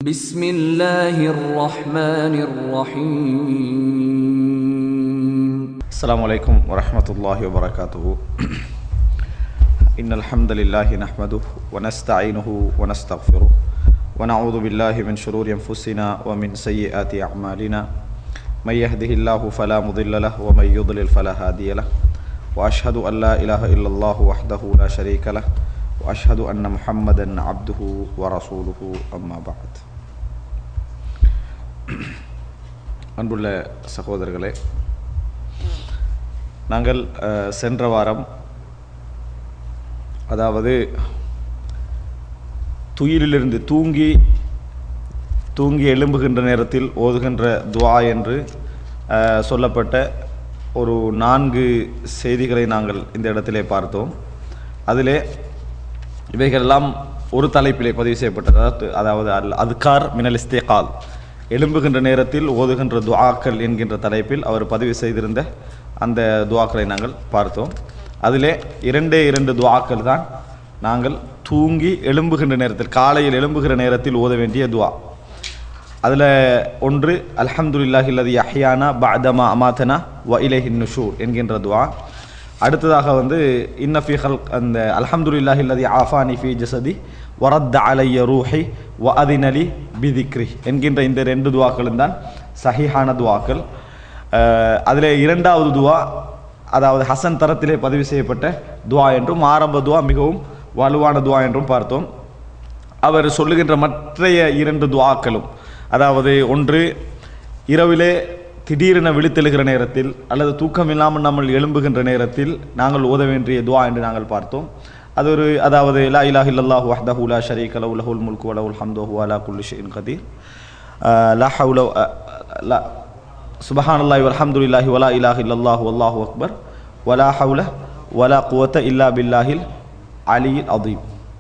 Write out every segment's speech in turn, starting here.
بسم الله الرحمن الرحيم السلام عليكم ورحمة الله وبركاته إن الحمد لله نحمده ونستعينه ونستغفره ونعوذ بالله من شرور أنفسنا ومن سيئات أعمالنا من يهده الله فلا مضل له ومن يضلل فلا هادي له وأشهد أن لا إله إلا الله وحده لا شريك له وأشهد أن محمدا عبده ورسوله أما بعد அன்புள்ள சகோதரர்களே நாங்கள் அஹ், சென்ற வாரம் அதாவது துயிலிலிருந்து தூங்கி தூங்கி எழும்புகின்ற நேரத்தில் ஓதுகின்ற துவா என்று அஹ், சொல்லப்பட்ட ஒரு நான்கு செய்திகளை நாங்கள் இந்த இடத்திலே பார்த்தோம் அதிலே இவைகளெல்லாம் ஒரு தலைப்பிலே பதிவு செய்யப்பட்டது அதாவது- அதாவது அல் அதுக்கார் மினல் இஸ்தேகால் எழும்புகின்ற நேரத்தில் ஓதுகின்ற துஆக்கள் என்கின்ற தலைப்பில் அவர் பதிவு செய்திருந்த அந்த துஆக்களை நாங்கள் பார்த்தோம் அதிலே இரண்டே இரண்டு துஆக்கள் தான் நாங்கள் தூங்கி எழும்புகின்ற நேரத்தில் காலையில் எழும்புகிற நேரத்தில் ஓத வேண்டிய துஆ அதில் ஒன்று அல்ஹம்துலில்லாஹி அல்லதி அஹ்யானா பஅதமா அமாத்தனா வ இலைஹின் நுஷூர் என்கின்ற துஆ அடுத்ததாக வந்து இன்ன ஃபி ஹல்க் அந்த அல்ஹம்துலில்லாஹி அல்லதி ஆஃபானி ஃபி ஜசதி வரத்த அலைய ரூஹி வ அதினலி பிதிக்ரி என்கின்ற இந்த ரெண்டு துவாக்களும் தான் சஹிஹான துவாக்கள் அதில் இரண்டாவது துவா அதாவது ஹசன் தரத்திலே பதிவு செய்யப்பட்ட துவா என்றும் ஆரம்ப துவா மிகவும் வலுவான துவா என்றும் பார்த்தோம் அவர் சொல்லுகின்ற மற்றைய இரண்டு துஆக்களும் அதாவது ஒன்று இரவிலே திடீரென விழித்தெழுகிற நேரத்தில் அல்லது தூக்கம் இல்லாமல் நம்ம எழும்புகின்ற நேரத்தில் நாங்கள் ஓத வேண்டிய துஆ என்று நாங்கள் பார்த்தோம் அது ஒரு அதாவது லா இலாஹ இல்லல்லாஹு வஹ்தஹு லா ஷரீக லஹு லஹுல் முல்கு வ லஹுல் ஹம்து வ ஹுவ அலா குல்லி ஷைஇன் கதீர் அஹ், லா ஹவுல அஹ், லா சுபஹானல்லாஹி வல்ஹம்துலில்லாஹி வலா இலாஹ இல்லல்லாஹு வல்லாஹு அக்பர் வலா ஹவுல வலா குவத்த இல்லா பில்லாஹில் அலியில் அதீம்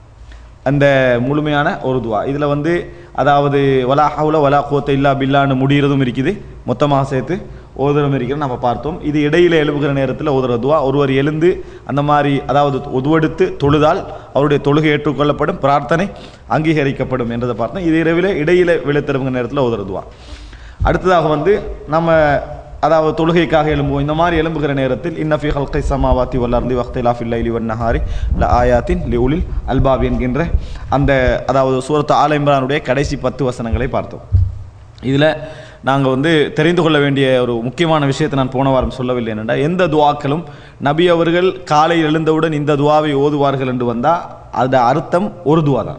அந்த முழுமையான ஒரு துவா இதில் வந்து அதாவது வலா ஹவுல வலா குவத்த இல்லா பில்லான்னு முடிகிறதும் இருக்குது மொத்தமாக சேர்த்து ஓதுறதும் இருக்கிறது நம்ம பார்த்தோம் இது இடையில எழுப்புகிற நேரத்தில் ஓதுற துவா ஒருவர் எழுந்து அந்த மாதிரி அதாவது உதுவெடுத்து தொழுதால் அவருடைய தொழுகை ஏற்றுக்கொள்ளப்படும் பிரார்த்தனை அங்கீகரிக்கப்படும் என்றதை பார்த்தோம் இது இரவிலே இடையில விழுத்தெழுப்புகிற நேரத்தில் ஓதுற துவா அடுத்ததாக வந்து நம்ம அதாவது தொழுகைக்காக எழும்புவோம் இந்த மாதிரி எழும்புகிற நேரத்தில் இன்னஃபி ஹல்கை சமாவாத்தி வல்லர்ந்தி வக்திலா ஃபில்லைலி வன் நஹாரி ல ஆயாத்தின் லி உலில் அல்பாப் என்கின்ற அந்த அதாவது சூரத் ஆல இம்ரானுடைய கடைசி பத்து வசனங்களை பார்த்தோம் இதில் நாங்கள் வந்து தெரிந்து கொள்ள வேண்டிய ஒரு முக்கியமான விஷயத்தை நான் போன வாரம் சொல்லவில்லை என்னென்னா எந்த துவாக்களும் நபி அவர்கள் காலையில் எழுந்தவுடன் இந்த துவாவை ஓதுவார்கள் என்று வந்தால் அதோட அர்த்தம் ஒரு துவா தான்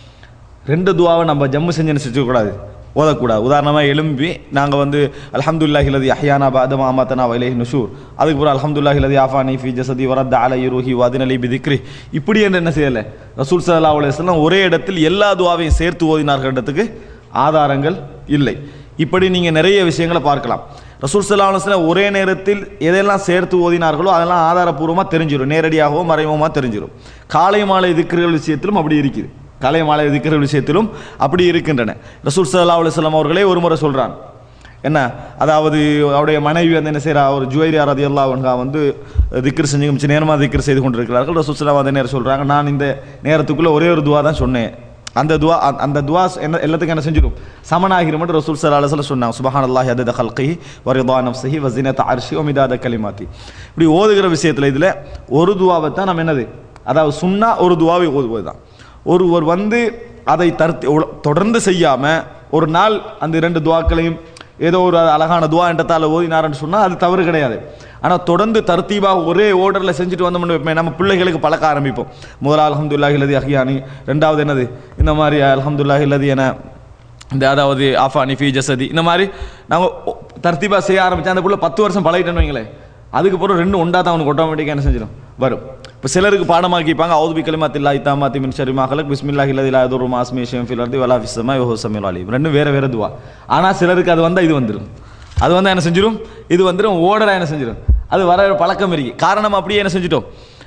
ரெண்டு துவாவை நம்ம ஜம்மு செஞ்சு செஞ்சுக்கூடாது ஓதக்கூடாது உதாரணமாக எழும்பி நாங்கள் வந்து அல்ஹம்துல்லாஹி லதி அஹ்யானா பாதமா அமாத்தனா வைலேஹி நுஷூர் அதுக்கு பிறகு அல்ஹம்துல்லாஹி லதி ஆஃபானி ஃபி ஜசதி வரத் அலை ருஹி வதினலி பிதிக்ரி இப்படி என்று என்ன செய்யலை ரசூல் சல்லா அலுவலாம் ஒரே இடத்தில் எல்லா துவாவையும் சேர்த்து ஓதினார்களிடத்துக்கு ஆதாரங்கள் இல்லை இப்படி நீங்கள் நிறைய விஷயங்களை பார்க்கலாம் ரசூல் சல்லா அலுவலாம் ஒரே நேரத்தில் எதெல்லாம் சேர்த்து ஓதினார்களோ அதெல்லாம் ஆதாரப்பூர்வமாக தெரிஞ்சிடும் நேரடியாகவோ மறைமுகமாக தெரிஞ்சிடும் காலை மாலை திக்ருகள் விஷயத்திலும் அப்படி இருக்குது காலை மாலை திக்கிற விஷயத்திலும் அப்படி இருக்கின்றன ரசூல் சல்லா அலுவலாம் அவர்களே ஒரு முறை சொல்கிறான் என்ன அதாவது அவருடைய மனைவி வந்து என்ன செய்கிறா ஒரு ஜுவைரியா ரதி அல்லா வந்து திக்ர் செஞ்சு மிச்ச நேரமாக திக்ர் செய்து கொண்டிருக்கிறார்கள் ரசூல் சல்லா அந்த நேரம் சொல்கிறாங்க நான் இந்த நேரத்துக்குள்ளே ஒரே ஒரு துவா தான் சொன்னேன் அந்த துவா அந்த- அந்த துவா என்ன எல்லாத்துக்கும் என்ன செஞ்சிடும் சமனாகிரும் என்று ரசூல் சல்லா அலுவலம் சொன்னாங்க சுபஹான் அல்லாஹ் அதத ஹல்கி வரிதா நப்சஹி வசினத் அர்ஷி ஒமிதாத கலிமாத்தி இப்படி ஓதுகிற விஷயத்தில் இதில் ஒரு துவாவை தான் நம்ம என்னது அதாவது சுன்னா ஒரு துவாவை ஓதுவது தான் ஒருவர் வந்து அதை தருத்தி உல- தொடர்ந்து செய்யாமல் ஒரு நாள் அந்த இரண்டு துவாக்களையும் ஏதோ ஒரு அழகான துவா என்றத்தால் ஓதினார்னு சொன்னால் அது தவறு கிடையாது ஆனால் தொடர்ந்து தர்த்தீபாக ஒரே ஓர்டரில் செஞ்சுட்டு வந்தோம்னு வைப்பேன் நம்ம பிள்ளைகளுக்கு பழக்க ஆரம்பிப்போம் முதல் அல்ஹம்துல்லாஹி லதி அஹியானி ரெண்டாவது என்னது இந்த மாதிரி அல்ஹம்துல்லாஹி லதி என இந்த அதாவது ஆஃபானி ஃபி ஜசதி இந்த மாதிரி நாங்கள் தர்த்தீபா செய்ய ஆரம்பித்தா அந்த புள்ள பத்து வருஷம் பழகிட்டேன்னு வைங்களேன் அதுக்கு பிறகு ரெண்டு ஒண்டா தான் அவனுக்கு ஆட்டோமேட்டிக்காக என்ன செஞ்சிடும் வரும் இப்போ சிலருக்கு பாடமாக்கிப்பாங்க அவுது கலிமாத் இல்லா இத்தாமாத்தி மின் ஷரிமா ஹலக் பிஸ்மில்லா இல்லதி இல்லா ஒரு மாஸ்மி ஷேம் ஃபில் அர்தி வலா ஃபிஸ்ஸமா யோஹோ சமீல் அலீம் ரெண்டும் வேறு வேறு துவா ஆனால் சிலருக்கு அது வந்தால் இது வந்துடும் அது வந்து என்ன செஞ்சிடும் இது வந்துடும் ஓடராக என்ன செஞ்சிடும் அது வர பழக்கம் இருக்கு காரணம் அப்படியே என்ன செஞ்சிட்டோம்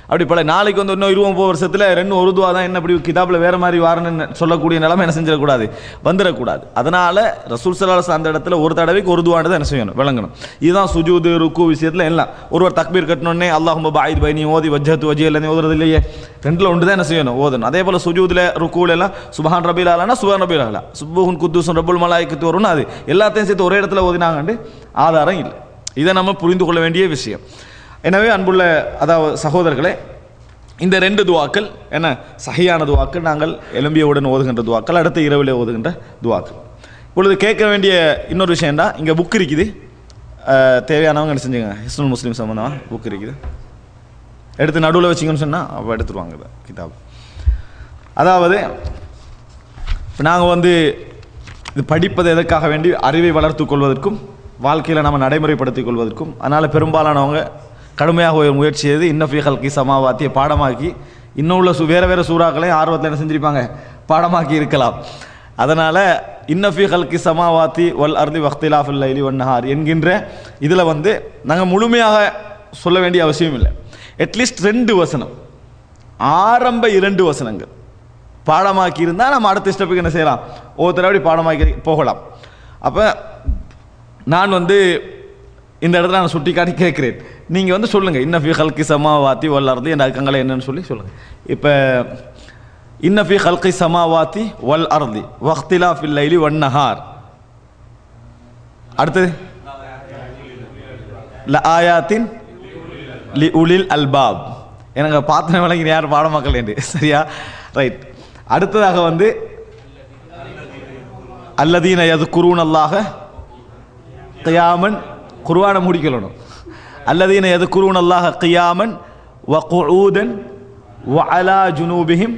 அப்படி பல நாளைக்கு வந்து இன்னும் இருபது முப்பது வருஷத்தில் ரெண்டு ஒரு துவா தான் என்ன இப்படி கிதாபில் வேறு மாதிரி வாரன்னு சொல்லக்கூடிய நிலைமை என்ன செஞ்சிடக்கூடாது வந்துடக்கூடாது அதனால் ரசூல் சலாஸ் அந்த இடத்துல ஒரு தடவைக்கு ஒரு துவாண்டு என்ன செய்யணும் விளங்கணும் இதுதான் சுஜூது ருக்கு விஷயத்தில் எல்லாம் ஒருவர் தக்பீர் கட்டணுன்னே அல்லாஹும் பாயித் பைனி ஓதி வஜ்ஜத்து வஜி எல்லாமே ஓதுறது இல்லையே ரெண்டில் ஒன்று தான் என்ன செய்யணும் ஓதணும் அதே போல் சுஜூதில் ருக்கூல எல்லாம் சுபஹான் ரபில் ஆலானா சுபான் ரபில் ஆலா சுபுஹுன் குத்துசுன் ரபுல் மலாய்க்கு வரும்னு அது எல்லாத்தையும் சேர்த்து ஒரே இடத்துல ஓதினாங்கண்டு ஆதாரம் இல்லை இதை நம்ம புரிந்து கொள்ள வேண்டிய விஷயம் எனவே அன்புள்ள அதாவது சகோதரர்களே இந்த ரெண்டு துவாக்கள் என்ன சஹியான துவாக்கள் நாங்கள் எலும்பியவுடன் ஓதுகின்ற துவாக்கள் அடுத்த இரவில் ஓதுகின்ற துவாக்கள் இப்பொழுது கேட்க வேண்டிய இன்னொரு விஷயம் தான் இங்கே புக் இருக்குது அஹ், தேவையானவங்க என்ன செஞ்சுங்க ஹிஸ்னுல் முஸ்லீம் சம்மந்தமாக புக் இருக்குது எடுத்து நடுவில் வச்சிங்கன்னு சொன்னால் அவள் எடுத்துருவாங்க இதை கிதாப் அதாவது இப்போ நாங்கள் வந்து இது படிப்பது எதற்காக வேண்டி அறிவை வளர்த்துக் கொள்வதற்கும் வாழ்க்கையில் நம்ம நடைமுறைப்படுத்திக் கொள்வதற்கும் அதனால் பெரும்பாலானவங்க கடுமையாக ஒரு முயற்சி செய்து இன்னஃபி ஹல்கி சமாவாத்தியை பாடமாக்கி இன்னும் உள்ள சு வேறு வேறு சூறாக்களையும் ஆர்வத்தில் என்ன செஞ்சிருப்பாங்க பாடமாக்கி இருக்கலாம் அதனால் இன்னஃபி ஹல்கி சமாவாத்தி வல் அர்தி வக்திலாஃபில் லைலி வன்னஹார் என்கின்ற இதில் வந்து நாங்கள் முழுமையாக சொல்ல வேண்டிய அவசியம் இல்லை அட்லீஸ்ட் ரெண்டு வசனம் ஆரம்ப இரண்டு வசனங்கள் பாடமாக்கி இருந்தால் நம்ம அடுத்த ஸ்டெப்புக்கு என்ன செய்யலாம் ஒவ்வொருத்தர அப்படி பாடமாக்கி போகலாம் அப்போ நான் வந்து இந்த இடத்துல நான் சுட்டி காட்டி கேட்குறேன் நீங்கள் வந்து சொல்லுங்கள் இன்ன ஃபி ஹல்கி சமாவாத்தி வல்லர்து என் அக்கங்களை என்னன்னு சொல்லி சொல்லுங்கள் இப்போ இன்ன ஃபி ஹல்கி சமாவாத்தி வல் அர்தி வக்திலா ஃபில் லைலி வன் நஹார் அடுத்தது ல ஆயாத்தின் லி உலில் அல்பாப் எனக்கு பார்த்தன விளங்கி யார் பாடமாக்கல் என்று சரியா ரைட் அடுத்ததாக வந்து அல்லதீன எது குருவன் அல்லாக கியாமன் குருவான முடிக்கணும் அல்லதீன எது குருவன் அல்லாஹ கியாமன் வ குஊதன் வ அலா ஜுனூபிஹிம்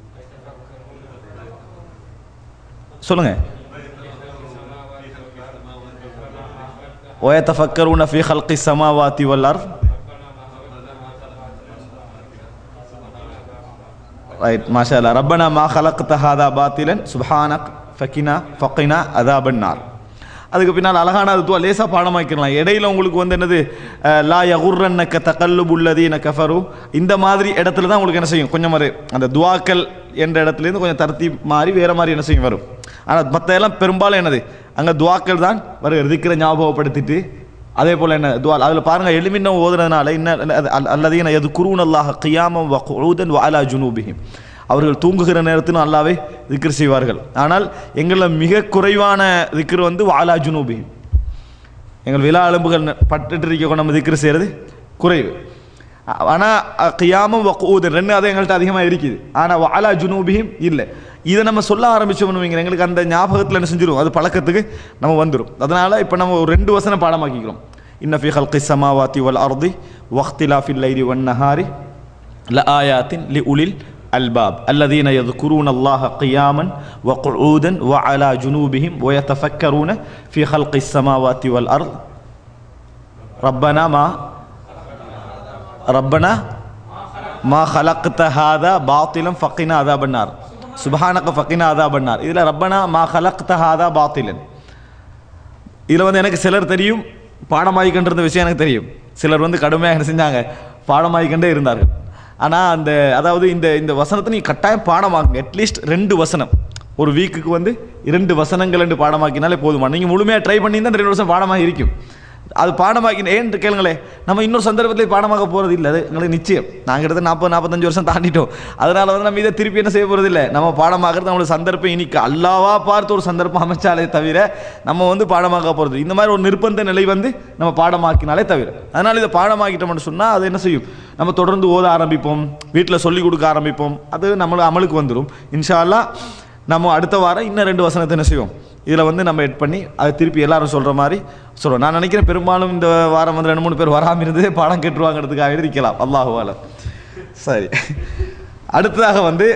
சொல்லுங்க ويتفكرون في خلق السماوات والأرض ரைட் மாஷா அல்லா ரப்பனா மா ஹலக்த ஹாதா பாத்திலன் சுப்ஹானக் ஃபக்கினா ஃபக்கினா அதாபன் நார் அதுக்கு பின்னால் அழகான அது துவா லேசாக பாடமாக்கிடலாம் இடையில உங்களுக்கு வந்து என்னது அஹ், லா யகுர்ரன்னக்க தகல்லுப் உள்ளதீன கஃபரு இந்த மாதிரி இடத்துல தான் உங்களுக்கு என்ன செய்யும் கொஞ்சம் மாதிரி அந்த துவாக்கள் என்ற இடத்துலேருந்து கொஞ்சம் தர்த்தி மாறி வேற மாதிரி என்ன செய்யும் வரும் ஆனால் மற்ற எல்லாம் பெரும்பாலும் என்னது அங்கே துவாக்கள் தான் வருகிறது இருக்கிற ஞாபகப்படுத்திட்டு அதே போல் என்ன துவா அதில் பாருங்கள் எளிமின்னம் ஓதுனதுனால இன்ன அல்லதீன எது குருவன் அல்லாஹ் கியாமம் வ குஊதன் வ அலா ஜுனூபிஹிம் அவர்கள் தூங்குகிற நேரத்திலும் அல்லாவே திக்ர் செய்வார்கள் ஆனால் எங்களில் மிக குறைவான திக்ர் வந்து வாலா ஜுனூபிஹிம் எங்கள் விழா எலும்புகள் பட்டுட்டு இருக்க நம்ம திக்ர் செய்கிறது குறைவு ஆனால் கியாமம் வக்கூதன் ரெண்டு அது எங்கள்கிட்ட அதிகமாக இருக்குது ஆனால் வாலா ஜுனூபிஹிம் இல்லை இதை நம்ம சொல்ல ஆரம்பிச்சோம்னு வைங்க எங்களுக்கு அந்த ஞாபகத்தில் என்ன செஞ்சிடும் அது பழக்கத்துக்கு நம்ம வந்துடும் அதனால் இப்போ நம்ம ஒரு ரெண்டு வசனம் பாடமாக்கிக்கிறோம் இன்ன ஃபி ஹல்கி சமாவாத்தி வல் அர்தி வக்திலா ஃபில் லைரி வன் நஹாரி لآيات لأولي الألباب الذين يذكرون الله قياما وقعودا وعلى جنوبهم ويتفكرون في خلق السماوات والأرض ربنا ما ربنا ما خلقت هذا باطلا فقنا عذاب النار سبحانك فقنا عذاب النار إذا ربنا ما خلقت هذا باطلا இதில் வந்து எனக்கு சிலர் தெரியும் பாடமாயிக்கின்ற விஷயம் எனக்கு தெரியும் சிலர் வந்து கடுமையாக என்ன செஞ்சாங்க பாடமாயிக்கண்டே இருந்தார்கள் ஆனால் அந்த அதாவது இந்த இந்த வசனத்தை நீ கட்டாயம் பாடமாக்குங்க அட்லீஸ்ட் ரெண்டு வசனம் ஒரு வீக்குக்கு வந்து இரண்டு வசனங்கள் ரெண்டு பாடமாக்கினாலே போதுமா நீங்கள் முழுமையாக ட்ரை பண்ணி தான் ரெண்டு வருஷம் பாடமாக இருக்கும் அது பாடமாக்கி ஏன் கேளுங்களே நம்ம இன்னொரு சந்தர்ப்பத்தில் பாடமாக போகிறது இல்லை அது எங்களுக்கு நிச்சயம் நாங்கள் கிட்ட நாற்பது நாற்பத்தஞ்சு வருஷம் தாண்டிட்டோம் அதனால வந்து நம்ம இதை திருப்பி என்ன செய்ய போகிறது இல்லை நம்ம பாடமாகிறது நம்மளுக்கு சந்தர்ப்பம் இனிக்கு அல்லாவா பார்த்து ஒரு சந்தர்ப்பம் அமைச்சாலே தவிர நம்ம வந்து பாடமாக்க போகிறது இந்த மாதிரி ஒரு நிர்பந்த நிலை வந்து நம்ம பாடமாக்கினாலே தவிர அதனால் இதை பாடமாக்கிட்டோம்னு சொன்னால் அது என்ன செய்யும் நம்ம தொடர்ந்து ஓத ஆரம்பிப்போம் வீட்டில் சொல்லிக் கொடுக்க ஆரம்பிப்போம் அது நம்மளுக்கு அமலுக்கு வந்துடும் இன்ஷா அல்லாஹ் நம்ம அடுத்த வாரம் இன்னும் ரெண்டு வசனத்தை என்ன செய்வோம் இதில் வந்து நம்ம எட் பண்ணி அதை திருப்பி எல்லாரும் சொல்கிற மாதிரி சொல்கிறோம் நான் நினைக்கிறேன் பெரும்பாலும் இந்த வாரம் வந்து ரெண்டு மூணு பேர் வராமல் இருந்ததே பாடம் கேட்டுருவாங்கிறதுக்காக இருக்கலாம் அல்லாஹு ஆலம் சரி அடுத்ததாக வந்து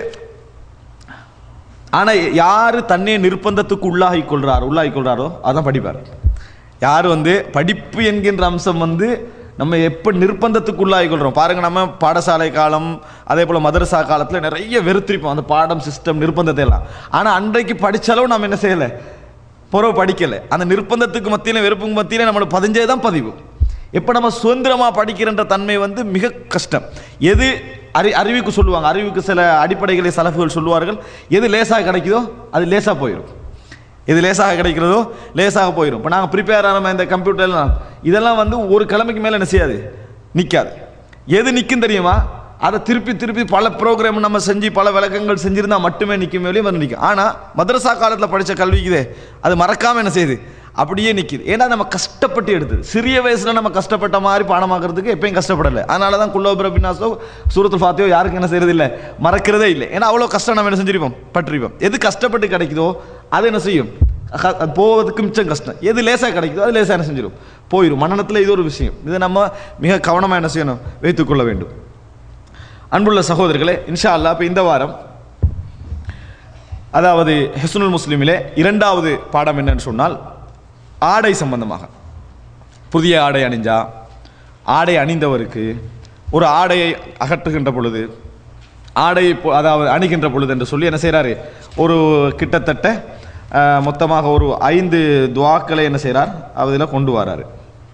ஆனால் யார் தன்னை நிர்பந்தத்துக்கு உள்ளாகி கொள்றாரோ உள்ளாகி கொள்றாரோ அதான் படிப்பார் யார் வந்து படிப்பு என்கின்ற அம்சம் வந்து நம்ம எப்போ நிர்பந்தத்துக்கு உள்ளாகி கொள்கிறோம் பாருங்க நம்ம பாடசாலை காலம் அதே போல் மதரசா காலத்தில் நிறைய வெறுத்திருப்போம் அந்த பாடம் சிஸ்டம் நிர்பந்தத்தை எல்லாம் ஆனால் அன்றைக்கு படித்தாலும் நம்ம என்ன செய்யலை புறவு படிக்கலை அந்த நிர்பந்தத்துக்கு மத்தியில் வெறுப்புக்கு மத்தியில் நம்மளோட பதிஞ்சே தான் பதிவு எப்போ நம்ம சுதந்திரமாக படிக்கிறன்ற தன்மை வந்து மிக கஷ்டம் எது அறி அறிவுக்கு சொல்லுவாங்க அறிவுக்கு சில அடிப்படைகளை சலஃபுகள் சொல்லுவார்கள் எது லேசாக கிடைக்குதோ அது லேசாக போயிடும் எது லேசாக கிடைக்கிறதோ லேசாக போயிடும் இப்போ நாங்கள் ப்ரிப்பேர் ஆன இந்த கம்ப்யூட்டர்லாம் இதெல்லாம் வந்து ஒரு கிழமைக்கு மேலே என்ன செய்யாது நிற்காது எது நிற்கும் தெரியுமா அதை திருப்பி திருப்பி பல ப்ரோக்ராம் நம்ம செஞ்சு பல விளக்கங்கள் செஞ்சிருந்தா மட்டுமே நிற்கும் வெளியே வந்து நிற்கும் ஆனால் மதரசா காலத்தில் படித்த கல்விக்குதே அது மறக்காமல் என்ன செய்யுது அப்படியே நிற்கிது ஏன்னா நம்ம கஷ்டப்பட்டு எடுத்தது சிறிய வயசில் நம்ம கஷ்டப்பட்ட மாதிரி பாடமாக்குறதுக்கு எப்பயும் கஷ்டப்படலை அதனால தான் குல்லோபுர பின்னாசோ சூரத்துல் ஃபாத்தியோ யாருக்கும் என்ன செய்யறது இல்லை மறக்கிறதே இல்லை ஏன்னா அவ்வளோ கஷ்டம் நம்ம என்ன செஞ்சிருப்போம் பற்றிருப்போம் எது கஷ்டப்பட்டு கிடைக்குதோ அது என்ன செய்யும் அக- அது போவதுக்கு மிச்சம் கஷ்டம் எது லேசாக கிடைக்குதோ அது லேசாக என்ன செஞ்சிடும் போயிடும் மன்னனத்தில் இது ஒரு விஷயம் இதை நம்ம மிக கவனமாக என்ன செய்யணும் வைத்துக்கொள்ள வேண்டும் அன்புள்ள சகோதரர்களே இன்ஷா அல்லாஹ் இப்போ இந்த வாரம் அதாவது ஹிஸ்னுல் முஸ்லிமிலே இரண்டாவது பாடம் என்னன்னு சொன்னால் ஆடை சம்பந்தமாக புதிய ஆடை அணிஞ்சா ஆடை அணிந்தவருக்கு ஒரு ஆடையை அகற்றுகின்ற பொழுது ஆடையை பொ- அதாவது அணிகின்ற பொழுது என்று சொல்லி என்ன செய்கிறாரு ஒரு கிட்டத்தட்ட அஹ், மொத்தமாக ஒரு ஐந்து துவாக்களை என்ன செய்கிறார் அதில் கொண்டு வராரு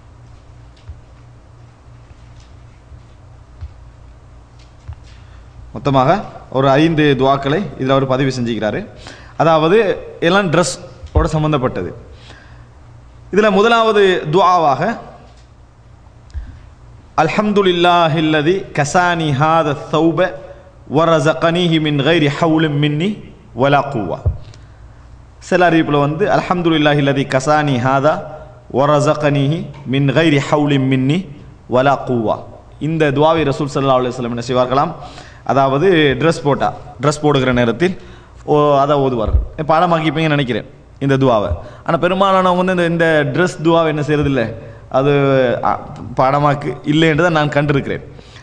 மொத்தமாக ஒரு ஐந்து துவாக்களை இதில் அவர் பதிவு செஞ்சுக்கிறாரு அதாவது எல்லாம் ட்ரெஸ் ஓட சம்பந்தப்பட்டது இதில் முதலாவது துஆவாக அல்ஹம்துலில்லாஹில்லதி கசானி ஹாத தௌப வரசகனிஹி மின் கைரி ஹவுலும் மின்னி வலா குவா சில அறிவிப்பில் வந்து அல்ஹம்துலில்லாஹில்லதி கசானி ஹாதா வரசகனிஹி மின் கைரி ஹவுலிம் மின்னி வலா குவா இந்த துவாவை ரசூல் ஸல்லல்லாஹு அலைஹி வஸல்லம் என்ன செய்வார்களாம் அதாவது ட்ரெஸ் போட்டா ட்ரெஸ் போடுகிற நேரத்தில் ஓ அதை ஓதுவார்கள் பாடமாக்கிப்பீங்கன்னு நினைக்கிறேன் இந்த துவாவை ஆனால் பெரும்பாலானவங்க வந்து இந்த இந்த ட்ரெஸ் துவாவை என்ன செய்யறதில்ல அது அ, பாடமாக்கு இல்லை என்று தான் நான் கண்டிருக்கிறேன்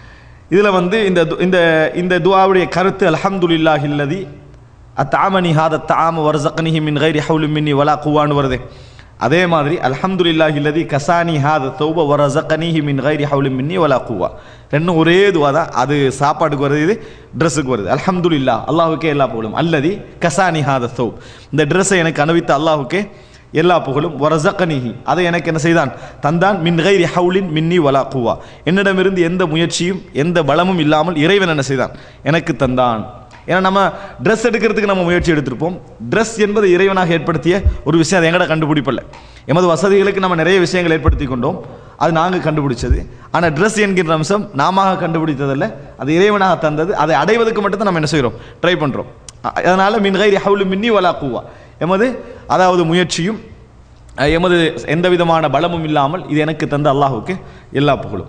இதில் வந்து இந்த து- இந்த இந்த துவாவுடைய கருத்து அல்ஹம்துலில்லாஹி இல்லதி அத்தாமனி ஹாத தாம வரசக்னிஹி மின் கைரி ஹவுலு மின்னி வலா குவான்னு வருது அதே மாதிரி அல்ஹம்துலில்லாஹி இல்லதி கசானி ஹாத தௌப வரசக்னிஹி மின் கைரி ஹவுலு மின்னி வலா குவா ரெண்டும் ஒரே துவா தான் அது சாப்பாட்டுக்கு வருது இது ட்ரெஸ்ஸுக்கு வருது அல்ஹம்துலில்லாஹ் அல்லாஹ்வுக்கே எல்லா புகழும் அல்லதி கசானி ஹாத தௌப் இந்த ட்ரெஸ்ஸை எனக்கு அனுபவித்த அல்லாஹ்வுக்கே எல்லா புகழும் வரசகனிஹி அதை எனக்கு என்ன செய்தான் தந்தான் மின் கைரி ஹவுலின் மின்னி வலா குவா என்னிடமிருந்து எந்த முயற்சியும் எந்த பலமும் இல்லாமல் இறைவன் என்ன செய்தான் எனக்கு தந்தான் ஏன்னா நம்ம ட்ரெஸ் எடுக்கிறதுக்கு நம்ம முயற்சி எடுத்திருப்போம் ட்ரெஸ் என்பது இறைவனாக ஏற்படுத்திய ஒரு விஷயம் அதை எங்கட கண்டுபிடிப்பல்ல எமது வசதிகளுக்கு நம்ம நிறைய விஷயங்கள் ஏற்படுத்தி கொண்டோம் அது நாங்கள் கண்டுபிடிச்சது ஆனால் ட்ரெஸ் என்கின்ற அம்சம் நாம கண்டுபிடித்ததல்ல அது இறைவனாக தந்தது அதை அடைவதற்கு மட்டும்தான் நம்ம என்ன செய்கிறோம் ட்ரை பண்ணுறோம் அதனால் மின் கைரி ஹவுலு மின்னி வலா குவா எமது அதாவது முயற்சியும் அஹ், எமது எந்த விதமான பலமும் இல்லாமல் இது எனக்கு தந்த அல்லாஹுக்கு எல்லா புகழும்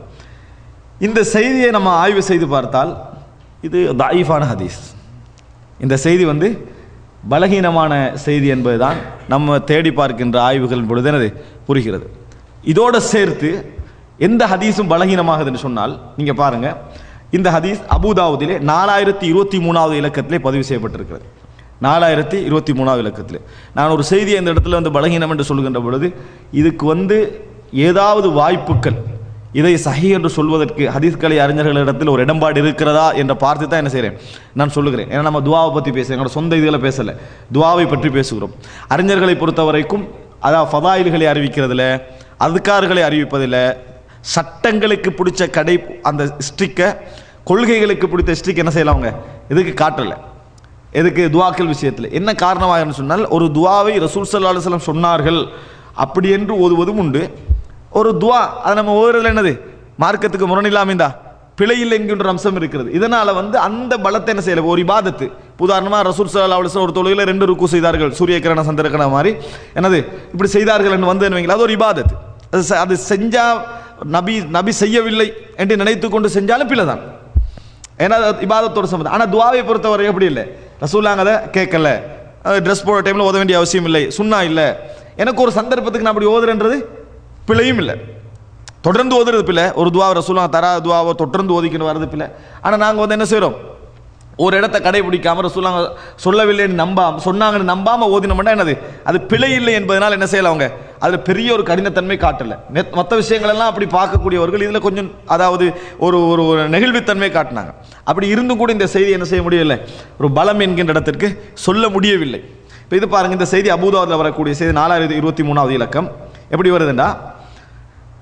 இந்த செய்தியை நம்ம ஆய்வு செய்து பார்த்தால் இது தாயிஃபான ஹதீஸ் இந்த செய்தி வந்து பலகீனமான செய்தி என்பதுதான் நம்ம தேடி பார்க்கின்ற ஆய்வுகளின் பொழுது எனது புரிகிறது இதோடு சேர்த்து எந்த ஹதீஸும் பலகீனமாகுது என்று சொன்னால் நீங்கள் பாருங்க இந்த ஹதீஸ் அபுதாவுதிலே நாலாயிரத்தி இருபத்தி மூணாவது இலக்கத்திலே பதிவு செய்யப்பட்டிருக்கிறது நாலாயிரத்தி இருபத்தி மூணாவது இலக்கத்தில் நான் ஒரு செய்தியை இந்த இடத்துல வந்து பலகீனம் என்று சொல்கின்ற பொழுது இதுக்கு வந்து ஏதாவது வாய்ப்புகள் இதை சஹி என்று சொல்வதற்கு ஹதீஸ்கலை அறிஞர்களிடத்தில் ஒரு இடம்பாடு இருக்கிறதா என்று பார்த்து தான் என்ன செய்கிறேன் நான் சொல்லுகிறேன் ஏன்னா நம்ம துவாவை பற்றி பேசுகிறேன் என்னோட சொந்த இதில் பேசலை துவாவை பற்றி பேசுகிறோம் அறிஞர்களை பொறுத்த வரைக்கும் அதாவது ஃபதாயில்களை அறிவிக்கிறதுல அதுக்கார்களை அறிவிப்பதில் சட்டங்களுக்கு பிடிச்ச கடை அந்த ஸ்ட்ரிக்கை கொள்கைகளுக்கு பிடித்த ஸ்ட்ரிக் என்ன செய்யலாம் அவங்க இதுக்கு காட்டலை எதுக்கு துவாக்கள் விஷயத்தில் என்ன காரணமாக சொன்னால் ஒரு துவாவை ரசூல் சல்லா அலுவலம் சொன்னார்கள் அப்படி என்று ஓதுவதும் உண்டு ஒரு துவா அதை நம்ம ஓதுறதுல என்னது மார்க்கத்துக்கு முரணில்லாமந்தா பிழை இல்லை என்கின்ற அம்சம் இருக்கிறது இதனால வந்து அந்த பலத்தை என்ன செய்யல ஒரு இபாதத்து உதாரணமாக ரசூல் சல்லா அலுவலம் ஒரு தொழுகையில் ரெண்டு ருக்கு செய்தார்கள் சூரிய கிரண சந்திரக்கிரண மாதிரி என்னது இப்படி செய்தார்கள் என்று வந்து வைங்களா அது ஒரு இபாதத்து அது செ- அது செஞ்சா நபி நபி செய்யவில்லை என்று நினைத்து கொண்டு செஞ்சாலும் பிழை தான் ஏன்னா அது இபாதத்தோட சம்பந்தம் ஆனால் துவாவை பொறுத்தவரை எப்படி இல்லை ரசூலாங்க அதை கேட்கல ட்ரெஸ் போட டைமில் ஓத வேண்டிய அவசியம் இல்லை சுண்ணா இல்லை எனக்கு ஒரு சந்தர்ப்பத்துக்கு நான் அப்படி ஓதுறேன்றது பிழையும் இல்லை தொடர்ந்து ஓதுறது பிள்ளை ஒரு துவா ரசூலாங்க தரா துவாவை தொடர்ந்து ஓதிக்கணும் வர்றது பிள்ளை ஆனால் நாங்கள் வந்து என்ன செய்கிறோம் ஒரு இடத்த கடைபிடிக்காம ரசூலாங்க சொல்லவில்லைன்னு நம்பாம சொன்னாங்கன்னு நம்பாம ஓதினோம்னா என்னது அது பிழை இல்லை என்பதனால் என்ன செய்யலாம் அவங்க அதில் பெரிய ஒரு கடினத்தன்மை காட்டல மற்ற விஷயங்கள் எல்லாம் அப்படி பார்க்கக்கூடியவர்கள் இதில் கொஞ்சம் அதாவது ஒரு ஒரு ஒரு நெகிழ்வுத்தன்மை காட்டினாங்க அப்படி இருந்தும் கூட இந்த செய்தி என்ன செய்ய முடியவில்லை ஒரு பலம் என்கின்ற இடத்திற்கு சொல்ல முடியவில்லை இப்போ இது பாருங்க இந்த செய்தி அபூதாவில் வரக்கூடிய செய்தி நாலாயிரத்தி இருபத்தி மூணாவது இலக்கம் எப்படி வருதுண்டா